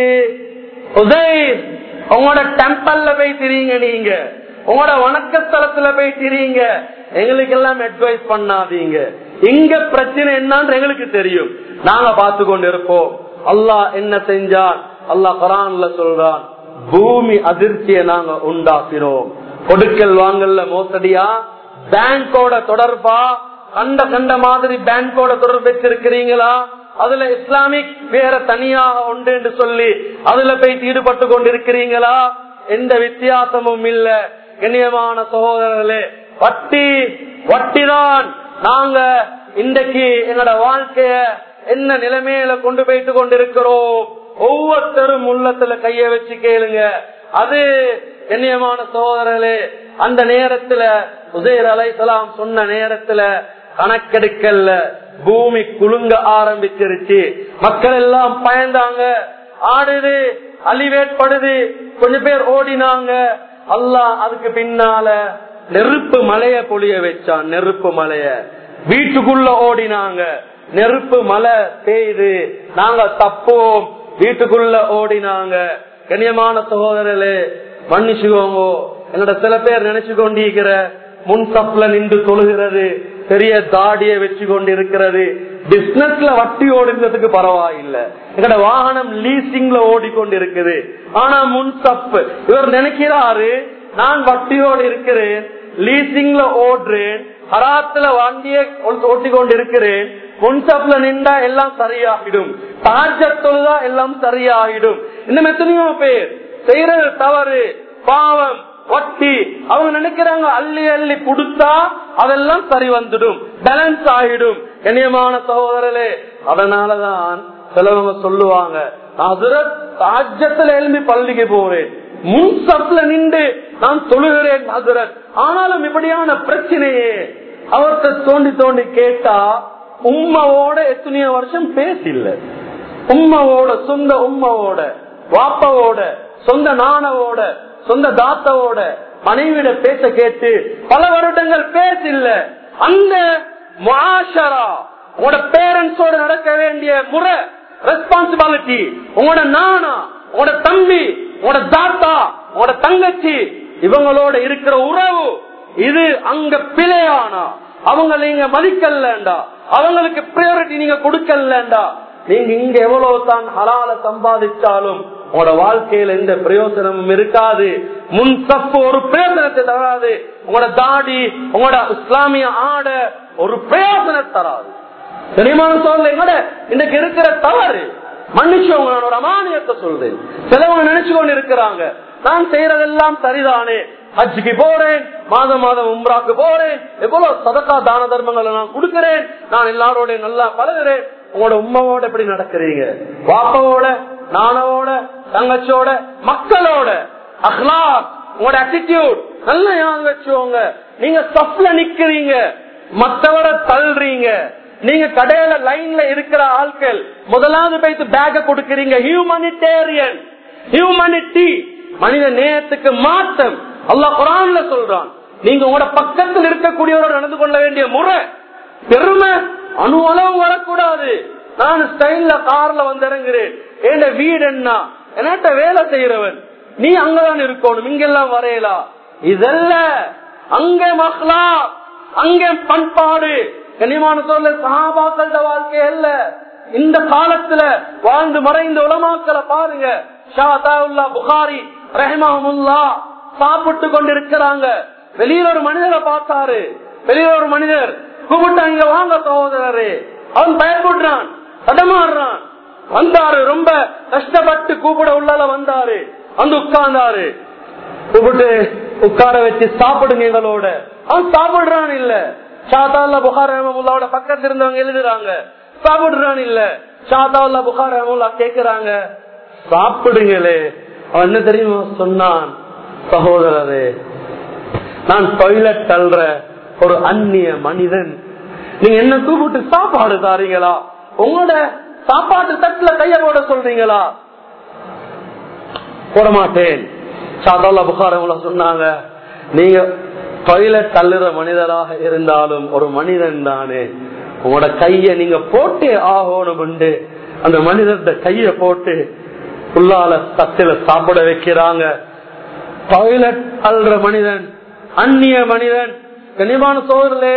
உதய் உங்களோட டெம்பிள்ல போய் திரியுங்க நீங்க உங்களோட வணக்க ஸ்தலத்துல போய் திரியுங்க எங்களுக்கு எல்லாம் அட்வைஸ் பண்ணாதீங்க இங்க பிரச்சனை என்னன்னு எங்களுக்கு தெரியும் நாங்க பார்த்து கொண்டு இருப்போம் அல்லாஹ் என்ன செஞ்சான் அல்லாஹ் குரான்ல சொல்றான் பூமி அதிர்ச்சியை நாங்க உண்டாக்கிறோம் கொடுக்கல் வாங்கல்ல மோசடியா பேங்கோட தொடர்பா கண்ட கண்ட மாதிரி பேங்கோட தொடர்பு வச்சிருக்கிறீங்களா அதுல இஸ்லாமிக் வேற தனியாக உண்டு என்று சொல்லி அதுல போய் ஈடுபட்டு கொண்டிருக்கிறீங்களா எந்த வித்தியாசமும் இல்ல கண்ணியமான சகோதரர்களே வட்டி வட்டிதான் நாங்க இன்றைக்கு எங்களோட வாழ்க்கைய என்ன நிலைமையில கொண்டு போயிட்டு கொண்டிருக்கிறோம் ஒவ்வொருத்தரும் உள்ளத்துல கைய வச்சு கேளுங்க அது கண்ணியமான சகோதரர்களே அந்த நேரத்துல உதயர் அலைசலாம் சொன்ன நேரத்துல கணக்கெடுக்கல்ல பூமி குலுங்க ஆரம்பிச்சிருச்சு மக்கள் எல்லாம் பயந்தாங்க ஆடுது அழிவேற்படுது கொஞ்சம் பேர் ஓடினாங்க அல்லாஹ் அதுக்கு பின்னால நெருப்பு மலைய பொழிய வச்சான் நெருப்பு மலைய வீட்டுக்குள்ள ஓடினாங்க நெருப்பு மலை பெய்து நாங்க தப்போம் வீட்டுக்குள்ள ஓடினாங்க கண்ணியமான சகோதரர்களே மன்னிச்சுக்கோங்க என்னோட சில பேர் நினைச்சு கொண்டிருக்கிற முன் சப்ல நின்று தொழுகிறது பெரிய தாடியை வச்சு கொண்டிருக்கிறது பிசினஸ்ல வட்டி ஓடுறதுக்கு பரவாயில்லை எங்கட வாகனம் லீசிங்ல ஓடிக்கொண்டிருக்குது ஆனா முன் சப்பு இவர் நினைக்கிறாரு நான் வட்டியோடு இருக்கிறேன் லீசிங்ல ஓடுறேன் ஹராத்துல வண்டியை ஓட்டி கொண்டு இருக்கிறேன் முன்சப்ல நின்றா எல்லாம் சரியாகிடும் தாஜ தொழுதா எல்லாம் சரியாகிடும் இன்னும் எத்தனையோ பேர் செய்யறது தவறு பாவம் வட்டி அவங்க நினைக்கிறாங்க அள்ளி அள்ளி கொடுத்தா அதெல்லாம் சரி வந்துடும் பேலன்ஸ் ஆகிடும் கண்ணியமான சகோதரர்களே அதனாலதான் சிலவங்க சொல்லுவாங்க ஹசரத் தாஜத்துல எழும்பி பள்ளிக்கு போறேன் முன் சப்ல நின்று நான் தொழுகிறேன் ஹசரத் ஆனாலும் இப்படியான பிரச்சனையே அவர்கிட்ட தோண்டி தோண்டி கேட்டா உம்மாவோட எத்தனையோ வருஷம் பேசில்ல உம்மாவோட சொந்த உம்மாவோட வாப்பாவோட சொந்த நானவோட சொந்த தாத்தாவோட மனைவிட பேச கேட்டு பல வருடங்கள் பேசில்ல அந்த முஆஷரா உங்களோட பேரண்ட்ஸோட நடக்க வேண்டிய முறை ரெஸ்பான்சிபிலிட்டி உங்களோட நானா உங்களோட தம்பி உங்களோட தாத்தா உங்களோட தங்கச்சி இவங்களோட இருக்கிற உறவு இது அங்க பிழையானா அவங்க நீங்க மதிக்கலண்டா அவங்களுக்கு ப்ரையாரிட்டி நீங்க கொடுக்கலண்டா நீங்க இங்க எவ்வளவு தான் ஹலால சம்பாதிச்சாலும் உங்களோட வாழ்க்கையில எந்த பிரயோசனமும் இருக்காது முன் தப்பு ஒரு பிரயோசனத்தை தராது உங்களோட தாடி உங்களோட இஸ்லாமிய ஆட ஒரு பிரயோசனம் தராது தெரியுமான சொல்ல எங்கட இன்னைக்கு இருக்கிற தவறு மன்னிச்சவங்க நான் ஒரு அமானியத்தை சொல்றேன் சிலவங்க நினைச்சு கொண்டு இருக்கிறாங்க நான் செய்யறதெல்லாம் சரிதானே ஹஜ்ஜுக்கு போறேன் மாதம் மாதம் உம்ராக்கு போறேன் எவ்வளவு சதக்கா தான தர்மங்களை நான் கொடுக்கிறேன் நான் எல்லாரோட நல்லா பழகுறேன் உங்களோட உமாவோட எப்படி நடக்கிறீங்க பாப்பாவோட நானவோட தங்கச்சோட மக்களோட அஹ்லா உங்களோட அட்டிடியூட் நல்லா ஞாபகம் வச்சுக்கோங்க நீங்க சப்ல நிக்கிறீங்க மத்தவரை தள்ளுறீங்க நீங்க கடையில லைன்ல இருக்கிற ஆட்கள் முதலாவது போயிட்டு பேக கொடுக்கறீங்க ஹியூமனிடேரியன் ஹியூமனிட்டி மனித நேயத்துக்கு மாற்றம் அல்லாஹ் குரான்ல சொல்றான் நீங்க உங்களோட பக்கத்தில் இருக்கக்கூடியவரோட நடந்து கொள்ள வேண்டிய முறை பெருமை அணு அளவு வரக்கூடாது நான் ஸ்டைல்ல கார்ல வந்து இறங்குறேன் என் வீடு என்ன என்கிட்ட வேலை செய்யறவன் நீ அங்கதான் இருக்கணும் இங்கெல்லாம் வரையலா இதல்ல அங்க மகளா அங்க பண்பாடு கனிமான சொல்ல சகாபாக்கள வாழ்க்கை அல்ல இந்த காலத்துல வாழ்ந்து மறைந்த உலமாக்களை பாருங்க ஷாதாவுல்லா புகாரி ரஹிமஹமுல்லா சாப்பிட்டு கொண்டிருக்கிறாங்க வெளியில ஒரு மனிதரை பார்த்தாரு வெளியில ஒரு மனிதர் கூப்பிட்டா இங்க வாங்க சகோதரரே அவன் பயப்படுறான் தடமாடுறான் வந்தாரு ரொம்ப கஷ்டப்பட்டு கூப்பிட உள்ளால வந்தாரு வந்து உட்கார்ந்தாரு கூப்பிட்டு உட்கார வச்சு சாப்பிடுங்க எங்களோட அவன் சாப்பிடுறான் இல்ல ஷாதால்ல புகார் ரஹமுல்லாவோட பக்கத்துல இருந்தவங்க எழுதுறாங்க சாப்பிடுறான் இல்ல ஷாதால்ல புகார் ரஹமுல்லா கேக்குறாங்க சாப்பிடுங்களே அவன் என்ன தெரியுமா சொன்னான் சகோதரரே நான் டாய்லெட் தள்ளுற ஒரு அந்நிய மனிதன் நீங்க என்ன கூப்பிட்டு சாப்பாடு தாரீங்களா உங்களோட சாப்பாட்டு தட்டுல கைய போட சொல்றீங்களா போட மாட்டேன் சாதாரண புகாரவங்கள சொன்னாங்க நீங்க டாய்லெட் தள்ளுற மனிதராக இருந்தாலும் ஒரு மனிதன் தானே உங்களோட கைய நீங்க போட்டே ஆகணும் அந்த மனிதர்ட கைய போட்டு உள்ளால தட்டில சாப்பிட வைக்கிறாங்க டாய்லெட் அல்ற மனிதன் அந்நிய மனிதன் கனிமான சோதரே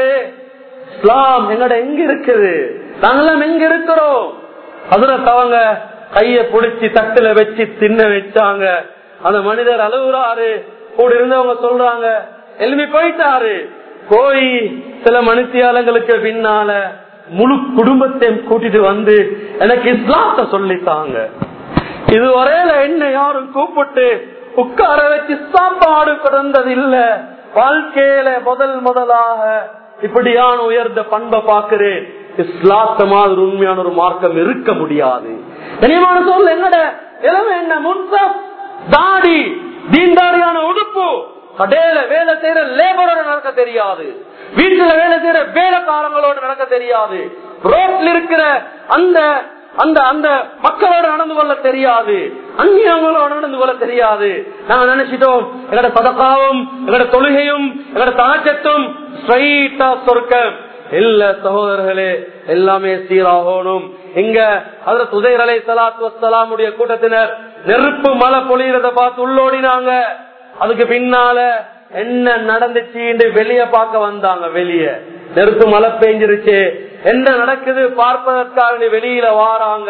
இஸ்லாம் எங்கட எங்க இருக்குது நாங்கெல்லாம் எங்க இருக்கிறோம் அதுல அவங்க கைய புடிச்சு தட்டுல வச்சு தின்ன வச்சாங்க அந்த மனிதர் அழுகுறாரு கூட இருந்தவங்க சொல்றாங்க எழுப்பி போயிட்டாரு போய் சில மனுஷியாளங்களுக்கு பின்னால முழு குடும்பத்தையும் கூட்டிட்டு வந்து எனக்கு இஸ்லாத்த சொல்லித்தாங்க இது வரையில என்ன யாரும் கூப்பிட்டு உட்கார வச்சு சாப்பாடு கிடந்தது இல்ல வாழ்க்கையில முதல் முதலாக இப்படியான உயர்ந்த பண்பை பார்க்கிறேன் இஸ்லாத்த மாதிரி உண்மையான ஒரு மார்க்கம் இருக்க முடியாது கனியமான சொல்ல என்னோட இளமை என்ன முன்சப் தாடி தீண்டாரியான உடுப்பு கடையில வேலை செய்யற லேபரோட நடக்க தெரியாது வீட்டுல வேலை செய்யற வேலைக்காரங்களோட நடக்க தெரியாது ரோட்ல இருக்கிற அந்த அந்த அந்த மக்களோட நடந்து கொள்ள தெரியாது அந்நியங்களோட நடந்து கொள்ள தெரியாது நாங்க நினைச்சிட்டோம் எங்கட பதக்காவும் எங்கட தொழுகையும் எங்கட தாஜத்தும் ஸ்ட்ரைட்டா சொர்க்கம் இல்ல சகோதரர்களே எல்லாமே சீராகணும் இங்க அதுல துதைர் அலை சலாத்து வசலாமுடைய கூட்டத்தினர் நெருப்பு மழை பொழியறத பார்த்து உள்ளோடினாங்க அதுக்கு பின்னால என்ன நடந்துச்சு வெளிய பார்க்க வந்தாங்க வெளிய நெருப்பு மழை பெஞ்சிருச்சு என்ன நடக்குது பார்ப்பதற்காக வெளியில வாராங்க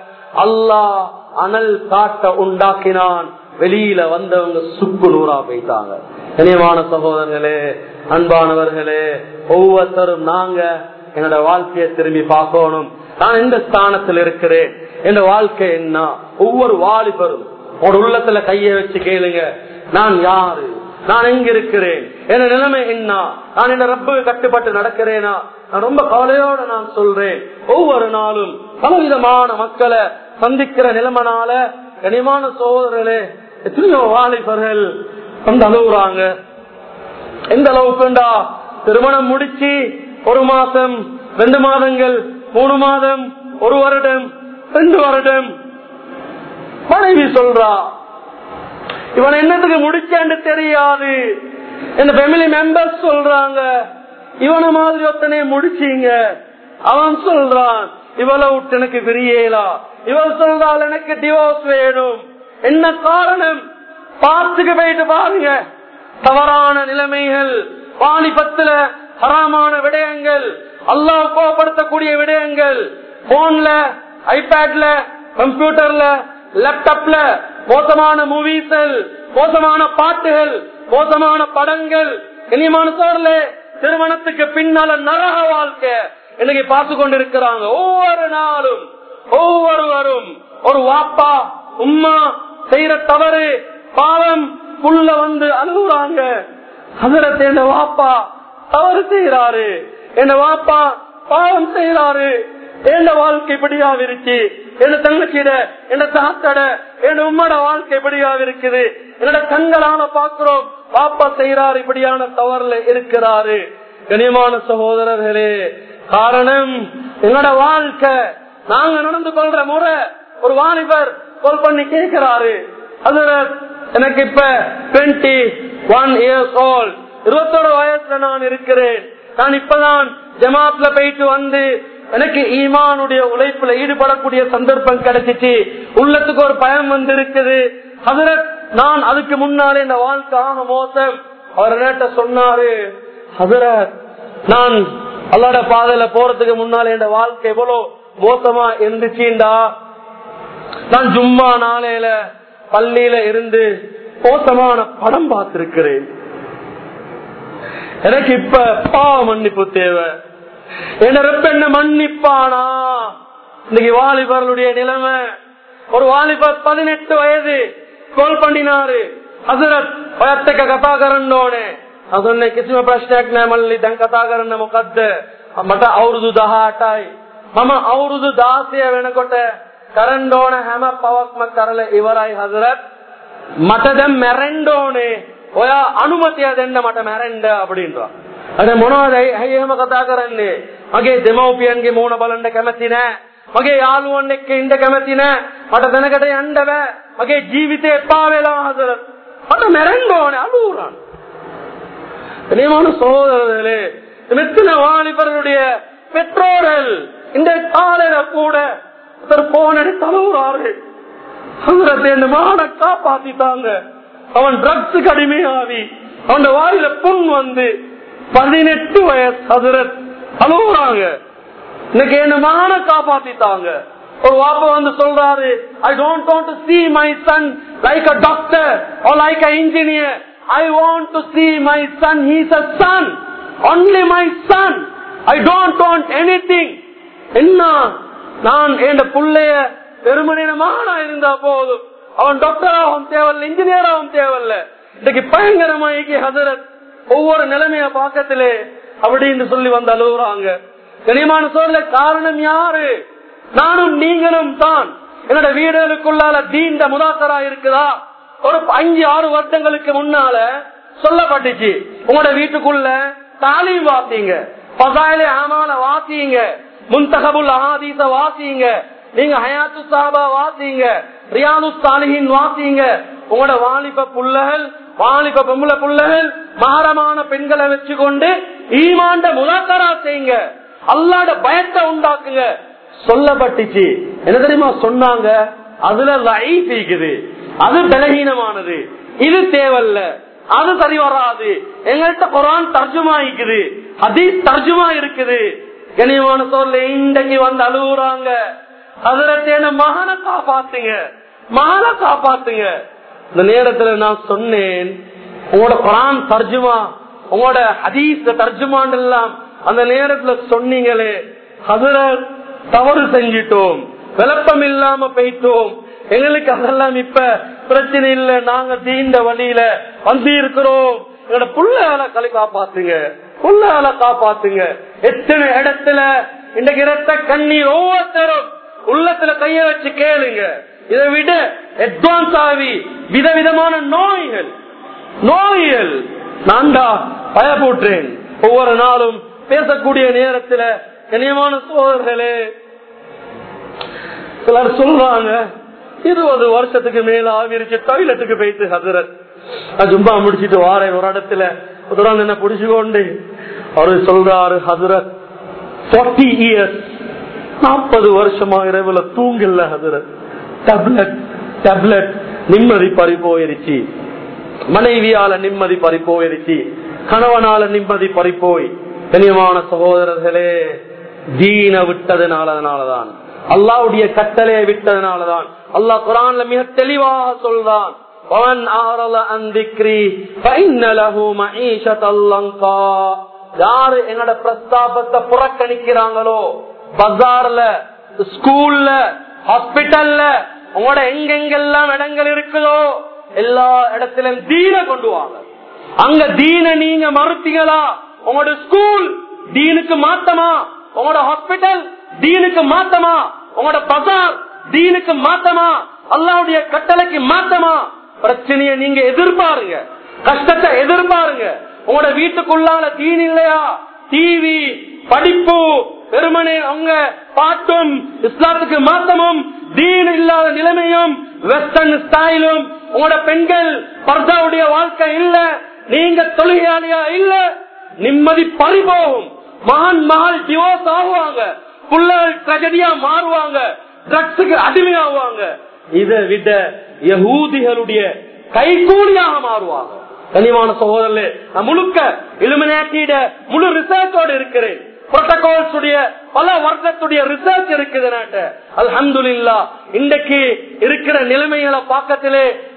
அல்லாஹ் அனல் காட்ட உண்டாக்கினான் வெளியில வந்தவங்க சுக்கு நூறா போயிட்டாங்க கனியமான சகோதரர்களே அன்பானவர்களே ஒவ்வொருத்தரும் நாங்க என்னோட வாழ்க்கையை திரும்பி பார்க்கணும் நான் எந்த ஸ்தானத்தில் இருக்கிறேன் என் வாழ்க்கை என்ன ஒவ்வொரு வாலிபரும் ஒரு உள்ளத்துல கைய வச்சு கேளுங்க நான் யாரு நான் எங்க இருக்கிறேன் என் நிலைமை என்ன நான் என்ன ரப்பு கட்டுப்பட்டு நடக்கிறேனா நான் ரொம்ப கவலையோட நான் சொல்றேன் ஒவ்வொரு நாளும் பலவிதமான மக்களை சந்திக்கிற நிலைமனால கனிமான சோதரர்களே எத்தனையோ வாலிபர்கள் வந்து அழுகுறாங்க எந்த அளவுக்குண்டா திருமணம் முடிச்சு ஒரு மாசம் ரெண்டு மாதங்கள் மூணு மாதம் ஒரு வருடம் ரெண்டு வருடம் மனைவி சொல்றா இவன் என்னத்துக்கு முடிச்சான்னு தெரியாது இந்த ஃபேமிலி மெம்பர்ஸ் சொல்றாங்க இவன மாதிரி ஒத்தனை முடிச்சீங்க அவன் சொல்றான் இவளை விட்டு எனக்கு பிரியலா இவள் சொல்றாள் எனக்கு டிவோர்ஸ் வேணும் என்ன காரணம் பார்த்துக்கு போயிட்டு பாருங்க தவறான நிலைமைகள் வாலிபத்துல ஹராமான விடயங்கள் அல்லாஹ் கோபப்படுத்தக்கூடிய விடயங்கள் போன்ல ஐபேட்ல கம்ப்யூட்டர்ல லேப்டாப்ல மோசமான மூவிஸ்கள் மோசமான பாட்டுகள் மோசமான படங்கள் இனிமான சோர்ல திருமணத்துக்கு பின்னால நரக வாழ்க்கை இன்னைக்கு பார்த்து கொண்டிருக்கிறாங்க ஒவ்வொரு நாளும் ஒவ்வொருவரும் ஒரு வாப்பா உம்மா செய்யற தவறு பாவம் புள்ள வந்து அழுகுறாங்க அதரத்தை என்ன வாப்பா தவறு செய்யறாரு என்ன வாப்பா பாவம் செய்யறாரு என்ன வாழ்க்கை இப்படியா இருச்சு என்ன தங்கச்சிட என்ன தாத்தட என்ன உம்மட வாழ்க்கை இப்படியா இருக்குது என்னோட கண்களால பாக்குறோம் பாப்பா செய்யறாரு இப்படியான தவறுல இருக்கிறாரு கனியமான சகோதரர்களே காரணம் என்னோட வாழ்க்கை நாங்க நடந்து கொள்ற முறை ஒரு வாலிபர் கால் பண்ணி கேட்கிறாரு அதுல எனக்கு இப்ப டுவெண்ட்டி ஒன் இயர்ஸ் ஓல்ட் இருபத்தோரு வயசுல நான் இருக்கிறேன் நான் இப்பதான் ஜமாத்ல போயிட்டு வந்து எனக்கு ஈமானுடைய உழைப்புல ஈடுபடக்கூடிய சந்தர்ப்பம் கிடைச்சிச்சு உள்ளத்துக்கு ஒரு பயம் வந்து இருக்குது ஹசரத் நான் அதுக்கு முன்னாலே இந்த வாழ்க்கை ஆக மோசம் அவர் நேட்ட சொன்னாரு ஹசரத் நான் அல்லாட பாதையில போறதுக்கு முன்னாலே இந்த வாழ்க்கை எவ்வளவு மோசமா இருந்துச்சுண்டா நான் ஜும்மா நாளையில பள்ளியில இருந்து மோசமான படம் பார்த்திருக்கிறேன் எனக்கு இப்ப பாவ மன்னிப்பு தேவை என்ன ரெப்ப என்ன மன்னிப்பானா இன்னைக்கு வாலிபர்களுடைய நிலைமை ஒரு வாலிபர் பதினெட்டு வயது கோல் பண்ணினாரு ಹಜರತ್ ಒತ್ತಕ ಕಥಾ ಕರಂಡೋಣೆ ಅದನ್ನೇ ಕಿಸಿಮ ಪ್ರಶ್ನೆಕ್ ಮಲ್ಲಿ ದಂ ಕಥಾ ಕರಣ್ಣ ಮುಖದ್ದ ಮಟ ಅವ್ರದು ದಹ ಅಟಾಯ್ ಮಮ ಅವ್ರದು ದಾಸಿಯ ವೆಣಕೊಟ್ಟೆ ಕರಂಡೋಣ ಹೆಮ ಪವಕ್ ಕರಲೆ ಇವರಾಯ್ ಹಜರತ್ ಮಠದ ಮೆರೆಂಡೋಣೆ ඔය අනුමතිය දෙන්න මට මැරෙන්ඩ අපින්වා අද මොනවද හැම කතා කරන්නේ මගේ දෙමව්පියන්ගේ මූුණ බලන්ඩ කැමති නෑ මගේ යාළුවන් එක්ක ඉන්ඩ කැමති නෑ මට දැනකට යන්ඩ බෑ මගේ ජීවිතය එපා වෙලා හදර මට මැරෙන්ඩ ඕන අලූරන් கனியமான சகோதரர்களே மெத்தின வாலிபர்களுடைய பெற்றோர்கள் இந்த காலையில கூட ஒருத்தர் போன தலவுறார்கள் அந்த மான காப்பாத்திட்டாங்க அவன் ட்ரக்ஸுக்கு அடிமையாவி அவன் வாயில புண் வந்து பதினெட்டு வயசு ஹசரத் அழுகுறாங்க இன்னைக்கு என்ன மான காப்பாத்திட்டாங்க ஒரு வாப்ப வந்து சொல்றாரு I don't want to see my son like a doctor or like a engineer I want to see my son he's a son only my son I don't want anything என்ன நான் என் புள்ளைய பெருமனிடமான இருந்தா போதும் அவன் டாக்டராகவும் தேவையில்ல இன்ஜினியராகவும் தேவையில்ல இன்னைக்கு பயங்கரமாய்க்கு ஹசரத் ஒவ்வொரு நிலைமைய பாக்கத்திலே அப்படின்னு சொல்லி வந்து அழுகுறாங்க கனிமான சொல்ல காரணம் யாரு நானும் நீங்களும் தான் என்னோட வீடுகளுக்குள்ளால தீண்ட முதாக்கரா இருக்குதா ஒரு அஞ்சு ஆறு வருடங்களுக்கு முன்னால சொல்லப்பட்டுச்சு உங்களோட வீட்டுக்குள்ள தாலீம் வாசிங்க பசாயிலே ஆமால வாசிங்க முன்தகபுல் அஹாதீச வாசிங்க நீங்க ஹயாத்து சாபா வாசிங்க ரியானு சாலிஹின் வாசிங்க உங்களோட வாலிப புள்ளகள் வாலிப பொம்பளை புள்ளகள் மாரமான பெண்களை வச்சுக்கொண்டு ஈமாண்ட முலாக்கரா செய்யுங்க அல்லாட பயத்தை உண்டாக்குங்க சொல்லப்பட்டுச்சு என்ன தெரியுமா சொன்னாங்க அதுல லைஃப் இருக்குது அது பலகீனமானது இது தேவல்ல அது சரி வராது எங்கள்கிட்ட குரான் தர்ஜுமா இருக்குது ஹதீஸ் தர்ஜுமா இருக்குது கனியமான சொல்ல இன்றைக்கு வந்து அழுகுறாங்க அதுல தேன மகனை காப்பாத்துங்க மகனை காப்பாத்துங்க இந்த நேரத்துல நான் சொன்னேன் உங்களோட குரான் தர்ஜுமா உங்களோட ஹதீஸ் தர்ஜுமான் எல்லாம் அந்த நேரத்துல சொன்னீங்களே அதுல தவறு செஞ்சிட்டோம் விளப்பம் இல்லாம போயிட்டோம் எங்களுக்கு அதெல்லாம் இப்ப பிரச்சனை இல்ல நாங்க தீண்ட வழியில வந்து இருக்கிறோம் எங்களோட புள்ளையால களி காப்பாத்துங்க புள்ளையால காப்பாத்துங்க எத்தனை இடத்துல இன்னைக்கு இரத்த கண்ணீர் ஒவ்வொருத்தரும் உள்ளத்துல கைய வச்சு கேளுங்க இதை விட அட்வான்ஸ் ஆகி விதவிதமான நோய்கள் நோய்கள் நான்டா பயப்போற்றேன் ஒவ்வொரு நாளும் பேசக்கூடிய நேரத்துல கனியமான சோதர்களே சிலர் சொல்றாங்க இருபது வருஷத்துக்கு மேல ஆவிரிச்சு டாய்லெட்டுக்கு போயிட்டு ஹசரத் நான் ஜும்பா முடிச்சிட்டு வாரேன் ஒரு இடத்துல ஒரு என்ன புடிச்சுக்கொண்டு அவரு சொல்றாரு ஹசரத் ஃபார்ட்டி இயர்ஸ் நாற்பது வருஷமா இரவுல தூங்கல ஹசரத் டேப்லெட் டேப்லெட் நிம்மதி பறி போயிருச்சு மனைவியால நிம்மதி பறி போயிருச்சு கணவனால நிம்மதி பறி போய் கனியமான சகோதரர்களே தீன விட்டதுனாலதான் அல்லாவுடைய கட்டளையை விட்டதுனாலதான் அல்லாஹ் குரான்ல மிக தெளிவாக சொல்றான் யாரு எங்கட பிரஸ்தாபத்தை புறக்கணிக்கிறாங்களோ பஜார்ல ஸ்கூல்ல ஹாஸ்பிட்டல்ல உங்களோட எங்கெங்கெல்லாம் இடங்கள் இருக்குதோ எல்லா இடத்திலும் தீன கொண்டு வாங்க அங்க தீன நீங்க மறுத்தீங்களா உங்களோட ஸ்கூல் தீனுக்கு மாத்தமா உங்களோட ஹாஸ்பிட்டல் தீனுக்கு மாத்தமா உங்களோட பசார் தீனுக்கு மாத்தமா அல்லாவுடைய கட்டளைக்கு மாத்தமா பிரச்சனைய நீங்க எதிர்பாருங்க கஷ்டத்தை எதிர்பாருங்க உங்களோட வீட்டுக்குள்ளால தீன் இல்லையா டிவி படிப்பு வெறுமனே அவங்க பாட்டும் இஸ்லாத்துக்கு மாத்தமும் தீன் இல்லாத நிலைமையும் வெஸ்டர்ன் ஸ்டைலும் உங்களோட பெண்கள் பர்தாவுடைய வாழ்க்கை இல்ல நீங்க தொழிலாளியா இல்ல நிம்மதி பறிபோகும் மகன் மகள் டிவோர்ஸ் ஆகுவாங்க பிள்ளைகள் ட்ரெஜடியா மாறுவாங்க ட்ரக்ஸுக்கு அடிமையாகுவாங்க இதை விட யகூதிகளுடைய கைகூலியாக மாறுவாங்க கனிவான சகோதரர்களே நான் முழுக்க இலுமினாட்டியிட முழு ரிசர்ச்சோடு இருக்கிறேன் புரோட்டோகால்ஸ் உடைய பல வருடத்துடைய ரிசர்ச் இருக்குது நாட்ட அல்ஹம்துலில்லா இன்றைக்கு இருக்கிற நிலைமைகளை பக்கத்திலே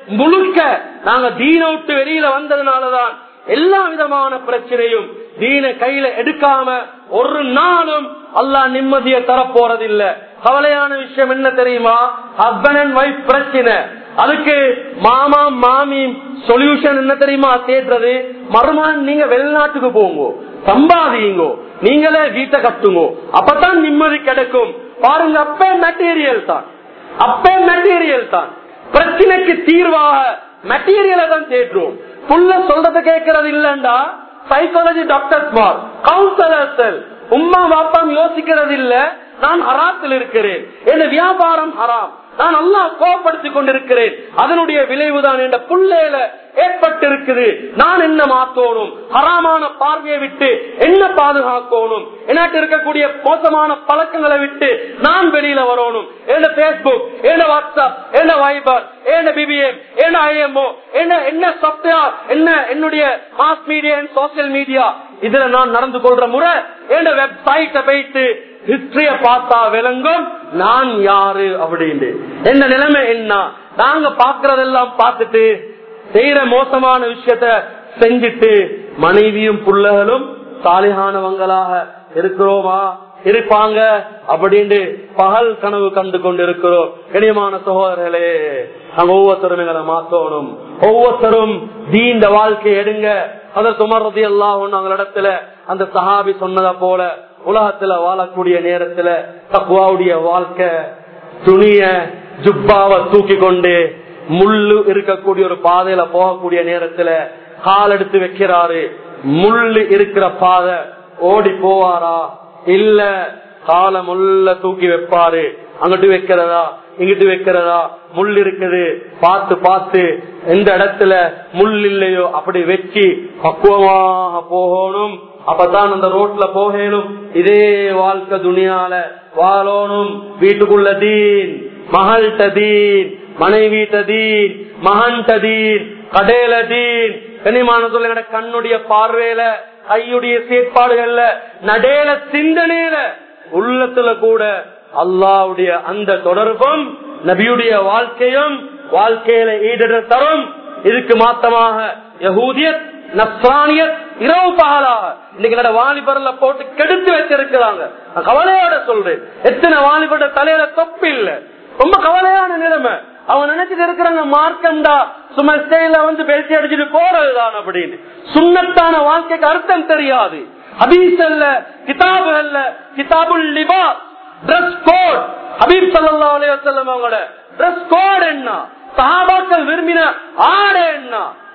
முழுக்க நாங்க தீன விட்டு வெளியில வந்ததுனாலதான் எல்லா விதமான பிரச்சனையும் தீன கையில எடுக்காம ஒரு நாளும் அல்லா நிம்மதியை தரப்போறதில்ல கவலையான விஷயம் என்ன தெரியுமா ஹஸ்பண்ட் அண்ட் ஒய்ஃப் பிரச்சனை அதுக்கு மாமா மாமி சொல்யூஷன் என்ன தெரியுமா தேடுறது மறுநாள் நீங்க வெளிநாட்டுக்கு போங்க சம்பாதியுங்கோ நீங்களே வீட்டை கட்டுங்க அப்பதான் நிம்மதி கிடைக்கும் பாருங்க அப்பே மெட்டீரியல் தான் அப்பே மெட்டீரியல் தான் பிரச்சனைக்கு தீர்வாக மெட்டீரியலை தான் தேடுறோம் புள்ள சொல்றதை கேட்கறது இல்லண்டா சைக்காலஜி டாக்டர்ஸ் மார் கவுன்சிலர்ஸ் உம்மா பாப்பாம் யோசிக்கிறது இல்ல நான் ஹராத்தில் இருக்கிறேன் என் வியாபாரம் ஹராம் நான் நல்லா கோபப்படுத்திக் கொண்டிருக்கிறேன் அதனுடைய விளைவுதான் என்ற புள்ளையில ஏற்பட்டிருக்குது நான் என்ன மாத்தோணும் ஹராமான பார்வையை விட்டு என்ன பாதுகாக்கணும் எனக்கு இருக்கக்கூடிய மோசமான பழக்கங்களை விட்டு நான் வெளியில வரணும் என்ன பேஸ்புக் என்ன வாட்ஸ்அப் என்ன வைபர் என்ன பிபிஎம் என்ன ஐஎம்ஓ என்ன என்ன சாப்ட்வேர் என்ன என்னுடைய மாஸ் மீடியா சோசியல் மீடியா இதுல நான் நடந்து கொள்ற முறை என்ன வெப்சைட்டை போயிட்டு ஹிஸ்டரிய பார்த்தா விளங்கும் நான் யாரு அப்படின்னு என்ன நிலைமை என்ன நாங்க பாக்குறதெல்லாம் பார்த்துட்டு செய்யற மோசமான விஷயத்த செஞ்சுட்டு மனைவியும் புள்ளகளும் சாலிகானவங்களாக இருக்கிறோமா இருப்பாங்க அப்படின்னு பகல் கனவு கண்டு கொண்டிருக்கிறோம் கனியமான சகோதரர்களே நாங்க ஒவ்வொருத்தரும் எங்களை மாத்தணும் ஒவ்வொருத்தரும் தீண்ட வாழ்க்கை எடுங்க அதற்கு உமர்றது எல்லாம் இடத்துல அந்த சஹாபி சொன்னதை போல உலகத்துல வாழக்கூடிய நேரத்துல தக்குவாவுடைய வாழ்க்கை துணிய ஜுப்பாவை தூக்கி கொண்டு முள்ளு இருக்கக்கூடிய ஒரு பாதையில போகக்கூடிய நேரத்துல கால் எடுத்து வைக்கிறாரு முள்ளு இருக்கிற பாதை ஓடி போவாரா இல்ல காலை முள்ள தூக்கி வைப்பாரு அங்கிட்டு வைக்கிறதா இங்கிட்டு வைக்கிறதா முள் இருக்குது பார்த்து பார்த்து எந்த இடத்துல முள் இல்லையோ அப்படி வச்சு பக்குவமாக போகணும் அப்பதான் அந்த ரோட்ல போகணும் இதே வாழ்க்கை துணியால வாழணும் வீட்டுக்குள்ள தீன் மகள்கிட்ட தீன் மனைவிட்ட தீன் மகன்கிட்ட தீன் கடையில தீன் கனிமான சொல்லுங்க கண்ணுடைய பார்வையில கையுடைய செயற்பாடுகள்ல நடேல சிந்தனையில உள்ளத்துல கூட அல்லாவுடைய அந்த தொடர்பும் நபியுடைய வாழ்க்கையும் வாழ்க்கையில ஈடுற தரும் இதுக்கு மாத்தமாக யகூதியத் நப்ரானியத் இரவு பகலாக இன்னைக்கு வாலிபர்ல போட்டு கெடுத்து வச்சிருக்கிறாங்க நான் கவலையோட சொல்றேன் எத்தனை வாலிபர் தலையில தொப்பு இல்ல ரொம்ப கவலையான நிலைமை அவன் நினைச்சிட்டு இருக்கிறாங்க மார்க்கண்டா சும்மா ஸ்டைல வந்து பேசி அடிச்சுட்டு போறதுதான் அப்படின்னு சுண்ணத்தான வாழ்க்கைக்கு அர்த்தம் தெரியாது ஹபீசல்ல கிதாபுகள்ல கிதாபுல் லிபா டிரெஸ் கோட் ஹபீப் சல்லா அலையம் அவங்களோட டிரெஸ் கோட் என்ன சஹாபாக்கள் விரும்பின ஆடை என்ன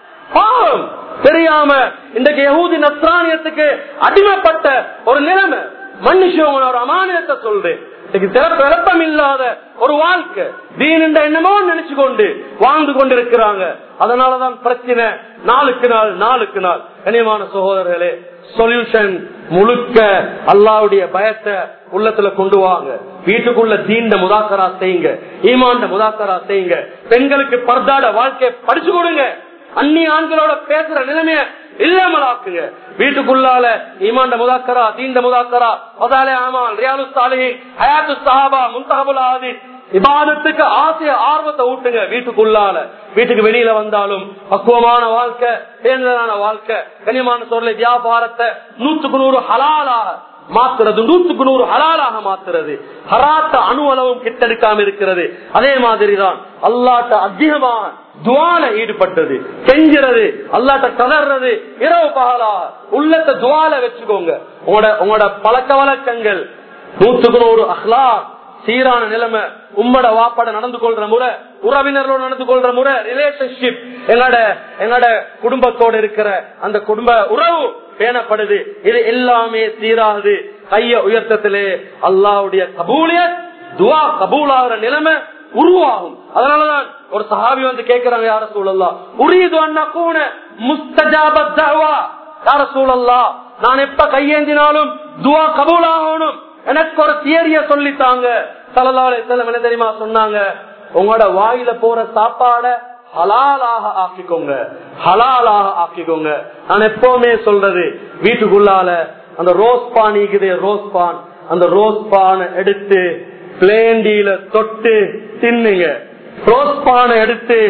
பாவம் தெரியாம இன்றைக்கு யகூதி நஸ்ரானியத்துக்கு அடிமைப்பட்ட ஒரு நிலைமை மனுஷன் ஒரு அமானியத்தை சொல்றேன் விளப்பம் இல்லாத ஒரு வாழ்க்கை தீன் என்னமோ நினைச்சு கொண்டு வாழ்ந்து கொண்டிருக்கிறாங்க அதனாலதான் பிரச்சனை நாளுக்கு நாள் நாளுக்கு நாள் கனியமான சகோதரர்களே சொல்யூஷன் முழுக்க அல்லாவுடைய பயத்தை உள்ளத்துல கொண்டு வாங்க வீட்டுக்குள்ள தீண்ட முதாக்கரா செய்யுங்க ஈமாண்ட முதாக்கரா செய்யுங்க பெண்களுக்கு பர்தாட வாழ்க்கையை படிச்சு கொடுங்க அந்நிய ஆண்களோட பேசுற நிலைமைய இல்லாமலாக்குங்க வீட்டுக்குள்ளால ஈமாண்ட முதாக்கரா தீண்ட முதாக்கரா ஒதாலே ஆமான் ரியாலு சாலிஹின் ஹயாத்து சஹாபா முன்தகபுல் ஆதி இபாதத்துக்கு ஆசைய ஆர்வத்தை ஊட்டுங்க வீட்டுக்குள்ளால வீட்டுக்கு வெளியில வந்தாலும் பக்குவமான வாழ்க்கை தேர்ந்தலான வாழ்க்கை கனியமான சொல்ல வியாபாரத்தை நூத்துக்கு நூறு ஹலாலாக மாத்துறது நூத்துக்கு நூறு ஹலாலாக மாத்துறது ஹராத்த அணு அளவும் கிட்டெடுக்காம இருக்கிறது அதே மாதிரிதான் அல்லாட்ட அதிகமாக துவால ஈடுபட்டது செஞ்சுறது அல்லாட்ட கதறது இரவு பகலா உள்ளத்தை துவால வச்சுக்கோங்க உங்களோட உங்களோட பழக்க வழக்கங்கள் நூத்துக்கு நூறு அஹ்லா சீரான நிலைமை உம்மட வாப்பட நடந்து கொள்ற முறை உறவினர்களோட நடந்து கொள்ற முறை ரிலேஷன்ஷிப் எங்களோட எங்களோட குடும்பத்தோட இருக்கிற அந்த குடும்ப உறவு பேணப்படுது இது எல்லாமே சீராகுது கைய உயர்த்தத்திலே அல்லாவுடைய கபூலியத் துவா கபூலாகிற நிலைமை உருவாகும் அதனாலதான் ஒரு சஹாபி வந்து கேட்கிறாங்க யார சூழல்லா உரியது அண்ணா கூன முஸ்தஜாபத்தாவா யார சூழல்லா நான் எப்ப கையேந்தினாலும் துவா கபூலாகணும் எனக்கு ஒரு தியரிய சொல்லித்தாங்க சலல்லாலே செல்லம் என்ன தெரியுமா சொன்னாங்க உங்களோட வாயில போற சாப்பாட ஹலாலாக ஆக்கிக்கோங்க ஹலாலாக ஆக்கிக்கோங்க நான் எப்பவுமே சொல்றது வீட்டுக்குள்ளால அந்த ரோஸ் பான் இருக்குது ரோஸ் பான் அந்த ரோஸ் பானை எடுத்து பிளேண்டியில தொட்டு தின்னுங்க ரோஸ் பானை எடுத்து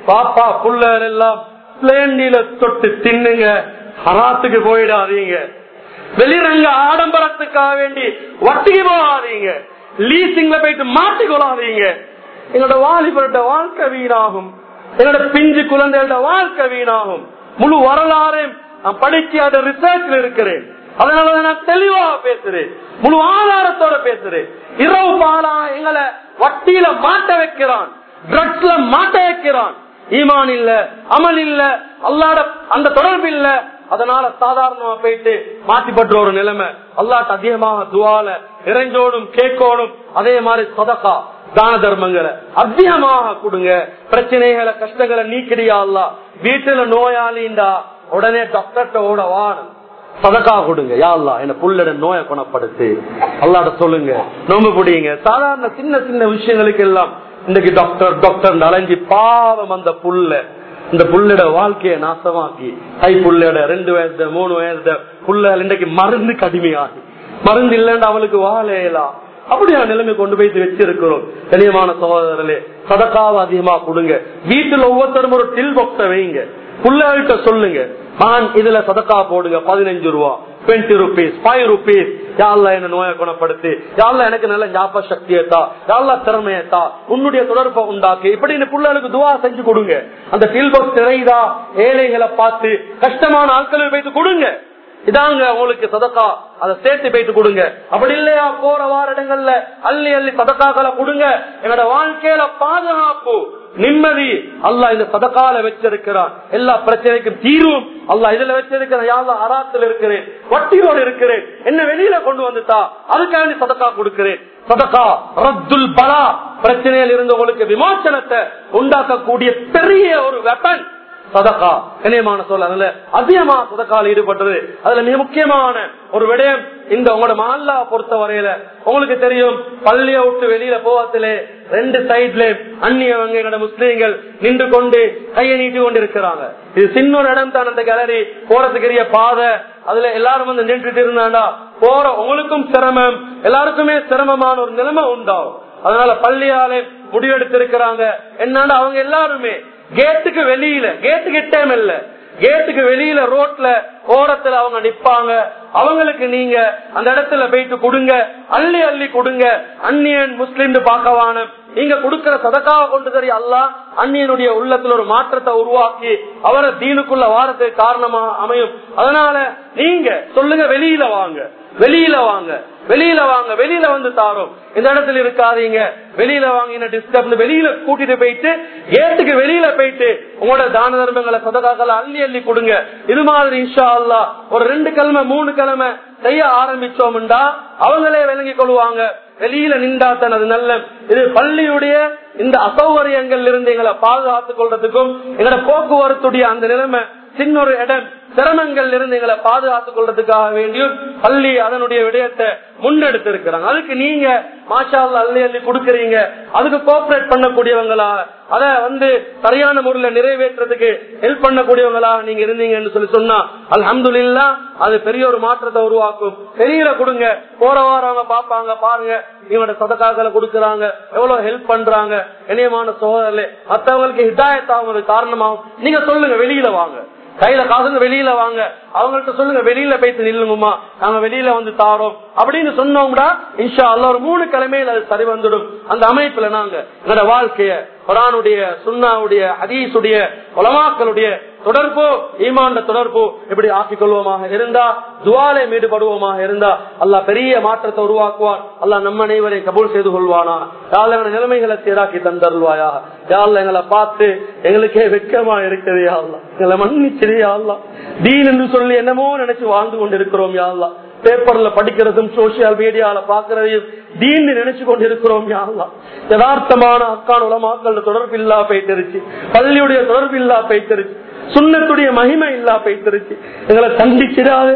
பாப்பா புள்ளர் எல்லாம் பிளேண்டில தொட்டு தின்னுங்க ஹராத்துக்கு போயிடாதீங்க வெளிரங்க ஆடம்பரத்துக்காக வேண்டி வட்டிக்கு போகாதீங்க லீசிங்ல போயிட்டு மாட்டிக்கொள்ளாதீங்க எங்களோட வாலிபரோட வாழ்க்கை வீணாகும் என்னோட பிஞ்சு குழந்தைகளோட வாழ்க்கை வீணாகும் முழு வரலாறையும் நான் படிச்சு அதை ரிசர்ச்ல இருக்கிறேன் அதனாலதான் நான் தெளிவாக பேசுறேன் முழு ஆதாரத்தோட பேசுறேன் இரவு பாலா எங்களை வட்டியில மாட்ட வைக்கிறான் ட்ரக்ஸ்ல மாட்ட வைக்கிறான் ஈமான் இல்ல அமல் இல்ல அல்லாட அந்த தொடர்பு இல்ல அதனால சாதாரணமா போயிட்டு மாட்டிப்பட்ட ஒரு நிலைமை அல்லாட்ட அதிகமாக துவால இறைஞ்சோடும் கேட்கோடும் அதே மாதிரி சொதக்கா தான தர்மங்களை அதிகமாக கொடுங்க பிரச்சனைகளை கஷ்டங்களை நீக்கிடியா அல்ல வீட்டுல நோயாளிண்டா உடனே டாக்டர்கிட்ட ஓட வாணும் சதக்கா கொடுங்க யா அல்லா என்ன புள்ளட நோயை குணப்படுத்து அல்லாட சொல்லுங்க நோம்பு பிடிங்க சாதாரண சின்ன சின்ன விஷயங்களுக்கு எல்லாம் இன்னைக்கு டாக்டர் டாக்டர் அலைஞ்சி பாவம் அந்த புல்ல இந்த புள்ளட வாழ்க்கையை நாசமாக்கி கை புள்ளட ரெண்டு வயசு மூணு வயசு புள்ள இன்றைக்கு மருந்து கடுமையாகி மருந்து இல்லைன்னு அவளுக்கு வாழையலாம் அப்படியா நிலைமை கொண்டு போய் வச்சிருக்கிறோம் கனியமான சகோதரர்களே சதக்காவை அதிகமா கொடுங்க வீட்டுல ஒவ்வொருத்தரும் ஒரு டில் பாக்ஸ வைங்க புள்ளகிட்ட சொல்லுங்க நான் இதுல சதக்கா போடுங்க பதினஞ்சு ரூபா டுவெண்ட்டி ருபீஸ் ஃபைவ் ருபீஸ் யாழ்ல என்ன நோயை குணப்படுத்து யாழ்ல எனக்கு நல்ல ஞாபக சக்தியத்தா யாழ்லா திறமையத்தா உன்னுடைய தொடர்பை உண்டாக்கு இப்படி இந்த பிள்ளைகளுக்கு துவா செஞ்சு கொடுங்க அந்த டில் பாக்ஸ் நிறைதா ஏழைகளை பார்த்து கஷ்டமான ஆட்களை வைத்து கொடுங்க இதாங்க உங்களுக்கு சதக்கா அதை சேர்த்து போயிட்டு கொடுங்க அப்படி இல்லையா போற வார இடங்கள்ல அள்ளி அள்ளி சதக்காக்களை கொடுங்க என்னோட வாழ்க்கையில பாதுகாப்பு நிம்மதி அல்ல இந்த சதக்கால வச்சிருக்கிறான் எல்லா பிரச்சனைக்கும் தீர்வும் அல்ல இதுல வச்சிருக்கிறேன் யாழ்லா அராத்தில் இருக்கிறேன் வட்டியோடு இருக்கிறேன் என்ன வெளியில கொண்டு வந்துட்டா அதுக்காண்டி சதக்கா கொடுக்கிறேன் சதக்கா ரத்துல் பலா பிரச்சனையில் இருந்து உங்களுக்கு விமோசனத்தை உண்டாக்கக்கூடிய பெரிய ஒரு வெப்பன் சதக்கா கண்ணியமான சொல்ல அதுல அதிகமா சதக்கால ஈடுபட்டது அதுல மிக முக்கியமான ஒரு விடயம் இந்த உங்களோட மல்லா பொறுத்த வரையில உங்களுக்கு தெரியும் பள்ளியை விட்டு வெளியில போவதிலே ரெண்டு சைட்ல அந்நியவங்க என்னோட முஸ்லீம்கள் நின்று கொண்டு கையை நீட்டி கொண்டு இருக்கிறாங்க இது சின்ன ஒரு இடம் தான் அந்த கேலரி போறதுக்குரிய பாதை அதுல எல்லாரும் வந்து நின்றுட்டு இருந்தாண்டா போற உங்களுக்கும் சிரமம் எல்லாருக்குமே சிரமமான ஒரு நிலைமை உண்டாகும் அதனால பள்ளியாலே முடிவெடுத்திருக்கிறாங்க என்னன்னா அவங்க எல்லாருமே கேட்டுக்கு வெளியில கேட்டு கிட்டேம் இல்ல கேட்டுக்கு வெளியில ரோட்ல ஓரத்துல அவங்க நிப்பாங்க அவங்களுக்கு நீங்க அந்த இடத்துல போயிட்டு கொடுங்க அள்ளி அள்ளி கொடுங்க அந்நியன் முஸ்லிம் பார்க்கவான நீங்க கொடுக்கிற சதக்காவை கொண்டு தெரிய அல்ல அந்நியனுடைய உள்ளத்துல ஒரு மாற்றத்தை உருவாக்கி அவரை தீனுக்குள்ள வாரத்துக்கு காரணமா அமையும் அதனால நீங்க சொல்லுங்க வெளியில வாங்க வெளியில வாங்க வெளியில வாங்க வெளியில வந்து தாரோம் இந்த இடத்துல இருக்காதீங்க வெளியில வாங்க டிஸ்டர்ப் வெளியில கூட்டிட்டு போயிட்டு ஏட்டுக்கு வெளியில போயிட்டு உங்களோட தான தர்மங்களை சதகாக்களை அள்ளி அள்ளி கொடுங்க இது மாதிரி இன்ஷா அல்லா ஒரு ரெண்டு கிழமை மூணு கிழமை செய்ய ஆரம்பிச்சோம்டா அவங்களே விளங்கி கொள்வாங்க வெளியில நின்றா தனது நல்ல இது பள்ளியுடைய இந்த அசௌகரியங்கள் இருந்து எங்களை பாதுகாத்துக் கொள்றதுக்கும் எங்களோட போக்குவரத்துடைய அந்த நிலைமை சின்ன ஒரு இடம் சிரமங்கள் இருந்து எங்களை பாதுகாத்துக் கொள்றதுக்காக வேண்டியும் பள்ளி அதனுடைய விடயத்தை முன்னெடுத்து இருக்கிறாங்க அதுக்கு நீங்க மாஷா அள்ளி அள்ளி கொடுக்கறீங்க அதுக்கு கோஆபரேட் பண்ணக்கூடியவங்களா அத வந்து சரியான முறையில நிறைவேற்றுறதுக்கு ஹெல்ப் பண்ணக்கூடியவங்களா நீங்க இருந்தீங்கன்னு சொல்லி சொன்னா அல்ஹம்துலில்லா அது பெரிய ஒரு மாற்றத்தை உருவாக்கும் வெளியில கொடுங்க போற வாரவங்க பாப்பாங்க பாருங்க இவங்க சதக்காக்களை கொடுக்கறாங்க எவ்வளவு ஹெல்ப் பண்றாங்க இணையமான சோதனை மத்தவங்களுக்கு ஹிதாயத்தாகும் காரணமாகும் நீங்க சொல்லுங்க வெளியில வாங்க கையில காசுங்க வெளியில வாங்க அவங்கள்ட்ட சொல்லுங்க வெளியில போயிட்டு நில்லுங்கம்மா நாங்க வெளியில வந்து தாரோம் அப்படின்னு சொன்னோம்டா இன்ஷா அல்ல ஒரு மூணு கிழமையில் அது சரி வந்துடும் அந்த அமைப்புல நாங்க எங்களோட வாழ்க்கைய குரானுடைய சுண்ணாவுடைய ஹதீசுடைய உலமாக்களுடைய தொடர்போ ஈமாண்ட தொடர்போ எப்படி ஆக்கிக் கொள்வோமாக இருந்தா துவாலை ஈடுபடுவோமாக இருந்தா அல்லாஹ் பெரிய மாற்றத்தை உருவாக்குவார் அல்லாஹ் நம்ம அனைவரை கபூல் செய்து கொள்வானா யாழ் எங்களை நிலைமைகளை சீராக்கி தந்தருள்வாயா யாழ் எங்களை பார்த்து எங்களுக்கே வெட்கமா இருக்குது யாழ்லா எங்களை மன்னிச்சிரு யாழ்லா தீன் என்று சொல்லி என்னமோ நினைச்சு வாழ்ந்து கொண்டிருக்கிறோம் யாழ்லா பேப்பர்ல படிக்கிறதும் சோசியல் மீடியால பாக்குறதையும் தீன்னு நினைச்சு கொண்டு இருக்கிறோம் யாழ்லாம் யதார்த்தமான அக்கான் உலமாக்கள் தொடர்பு இல்லா போயிட்டுருச்சு பள்ளியுடைய தொடர்பு இல்லா போயிட்டுருச்சு சுண்ணத்துடைய மகிமை இல்லா போயிட்டுருச்சு எங்களை தண்டிச்சிடாது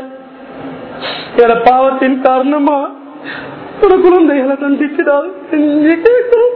எங்களோட பாவத்தின் காரணமா ஒரு குழந்தைகளை தண்டிச்சிடாது கேட்கிறோம்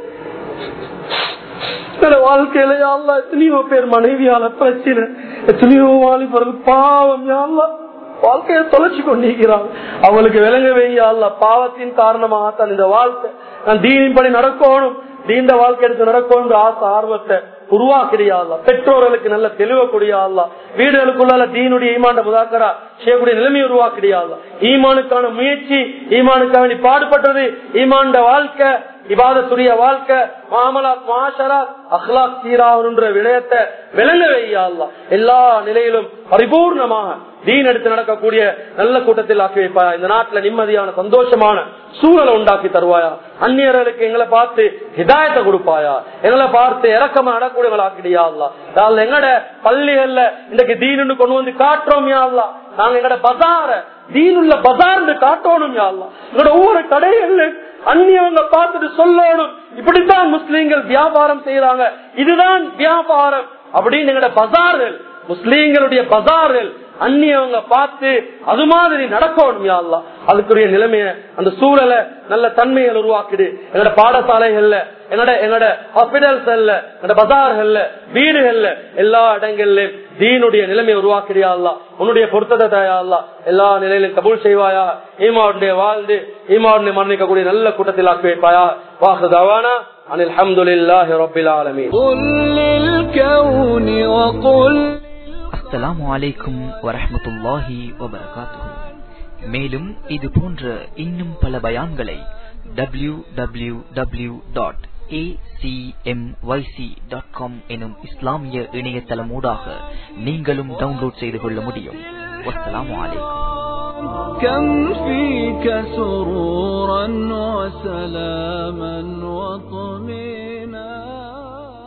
வாழ்க்கையில யாழ்லா எத்தனையோ பேர் மனைவியால பிரச்சனை எத்தனையோ வாலிபர்கள் பாவம் யாழ்லா வாழ்க்கையை தொலைச்சு கொண்டிருக்கிறாங்க அவங்களுக்கு விளங்க வையால பாவத்தின் காரணமாகத்தான் இந்த வாழ்க்கை நான் தீனின் படி நடக்கணும் தீண்ட வாழ்க்கை எடுத்து நடக்கணும் ஆசை ஆர்வத்தை உருவாக்கிறியா பெற்றோர்களுக்கு நல்ல தெளிவக்கூடியா வீடுகளுக்குள்ளால தீனுடைய ஈமாண்ட முதாக்கரா செய்யக்கூடிய நிலைமை உருவாக்கிறியா ஈமானுக்கான முயற்சி ஈமானுக்காக வேண்டி பாடுபட்டது ஈமாண்ட வாழ்க்கை இபாதத்துடைய வாழ்க்கை மாமலாத் மாஷராத் அஹ்லாக் சீராவன்ற விடயத்தை விளங்க வையா எல்லா நிலையிலும் பரிபூர்ணமாக தீன் எடுத்து நடக்கக்கூடிய நல்ல கூட்டத்தில் ஆக்கி வைப்பாயா இந்த நாட்டுல நிம்மதியான சந்தோஷமான சூழலை உண்டாக்கி தருவாயா அந்நியர்களுக்கு எங்களை பார்த்து ஹிதாயத்தை கொடுப்பாயா எங்களை பார்த்து இறக்கமா நடக்கூடியவங்களாக்கிடியா அல்ல எங்கட பள்ளிகள்ல இன்னைக்கு தீனு கொண்டு வந்து காட்டுறோம் யாழ்லா நாங்க எங்கட பசார தீனுள்ள பசார்னு காட்டணும் யாழ்லா எங்களோட ஒவ்வொரு கடைகள்ல அந்நியவங்க பார்த்துட்டு சொல்லணும் இப்படித்தான் முஸ்லீம்கள் வியாபாரம் செய்யறாங்க இதுதான் வியாபாரம் அப்படின்னு எங்கட பசார்கள் முஸ்லீம்களுடைய பசார்கள் அந்நியவங்க பார்த்து அது மாதிரி நடக்கணும் யாழ்லா அதுக்குரிய நிலைமைய அந்த சூழலை நல்ல தன்மைகள் உருவாக்குது எங்கட பாடசாலைகள்ல எங்கட எங்கட ஹாஸ்பிட்டல்ஸ்ல எங்கட பசார்கள்ல வீடுகள்ல எல்லா இடங்கள்லயும் தீனுடைய நிலைமையை உருவாக்கிறியா உன்னுடைய பொருத்தத்தை தாயா எல்லா நிலையிலும் கபூல் செய்வாயா ஈமாவுடைய வாழ்ந்து ஈமாவுடைய மரணிக்கக்கூடிய நல்ல கூட்டத்தில் ஆக்கி வைப்பாயா வாசு தவானா அனில் அல்ஹம்துலில்லாஹி ரப்பில் ஆலமீன் قل للكون وقل அஸ்ஸலாமு அலைக்கும் வரஹ்மத்துல்லாஹி வபரகாத்துஹு மேலும் இது போன்ற இன்னும் பல பயான்களை டபிள்யூ டபிள்யூ டபிள்யூ டாட் எனும் இஸ்லாமிய இணையதளமூடாக நீங்களும் டவுன்லோட் செய்து கொள்ள முடியும் வஸ்ஸலாமு அலைக்கும் كم فيك سرورا وسلاما وطمئنا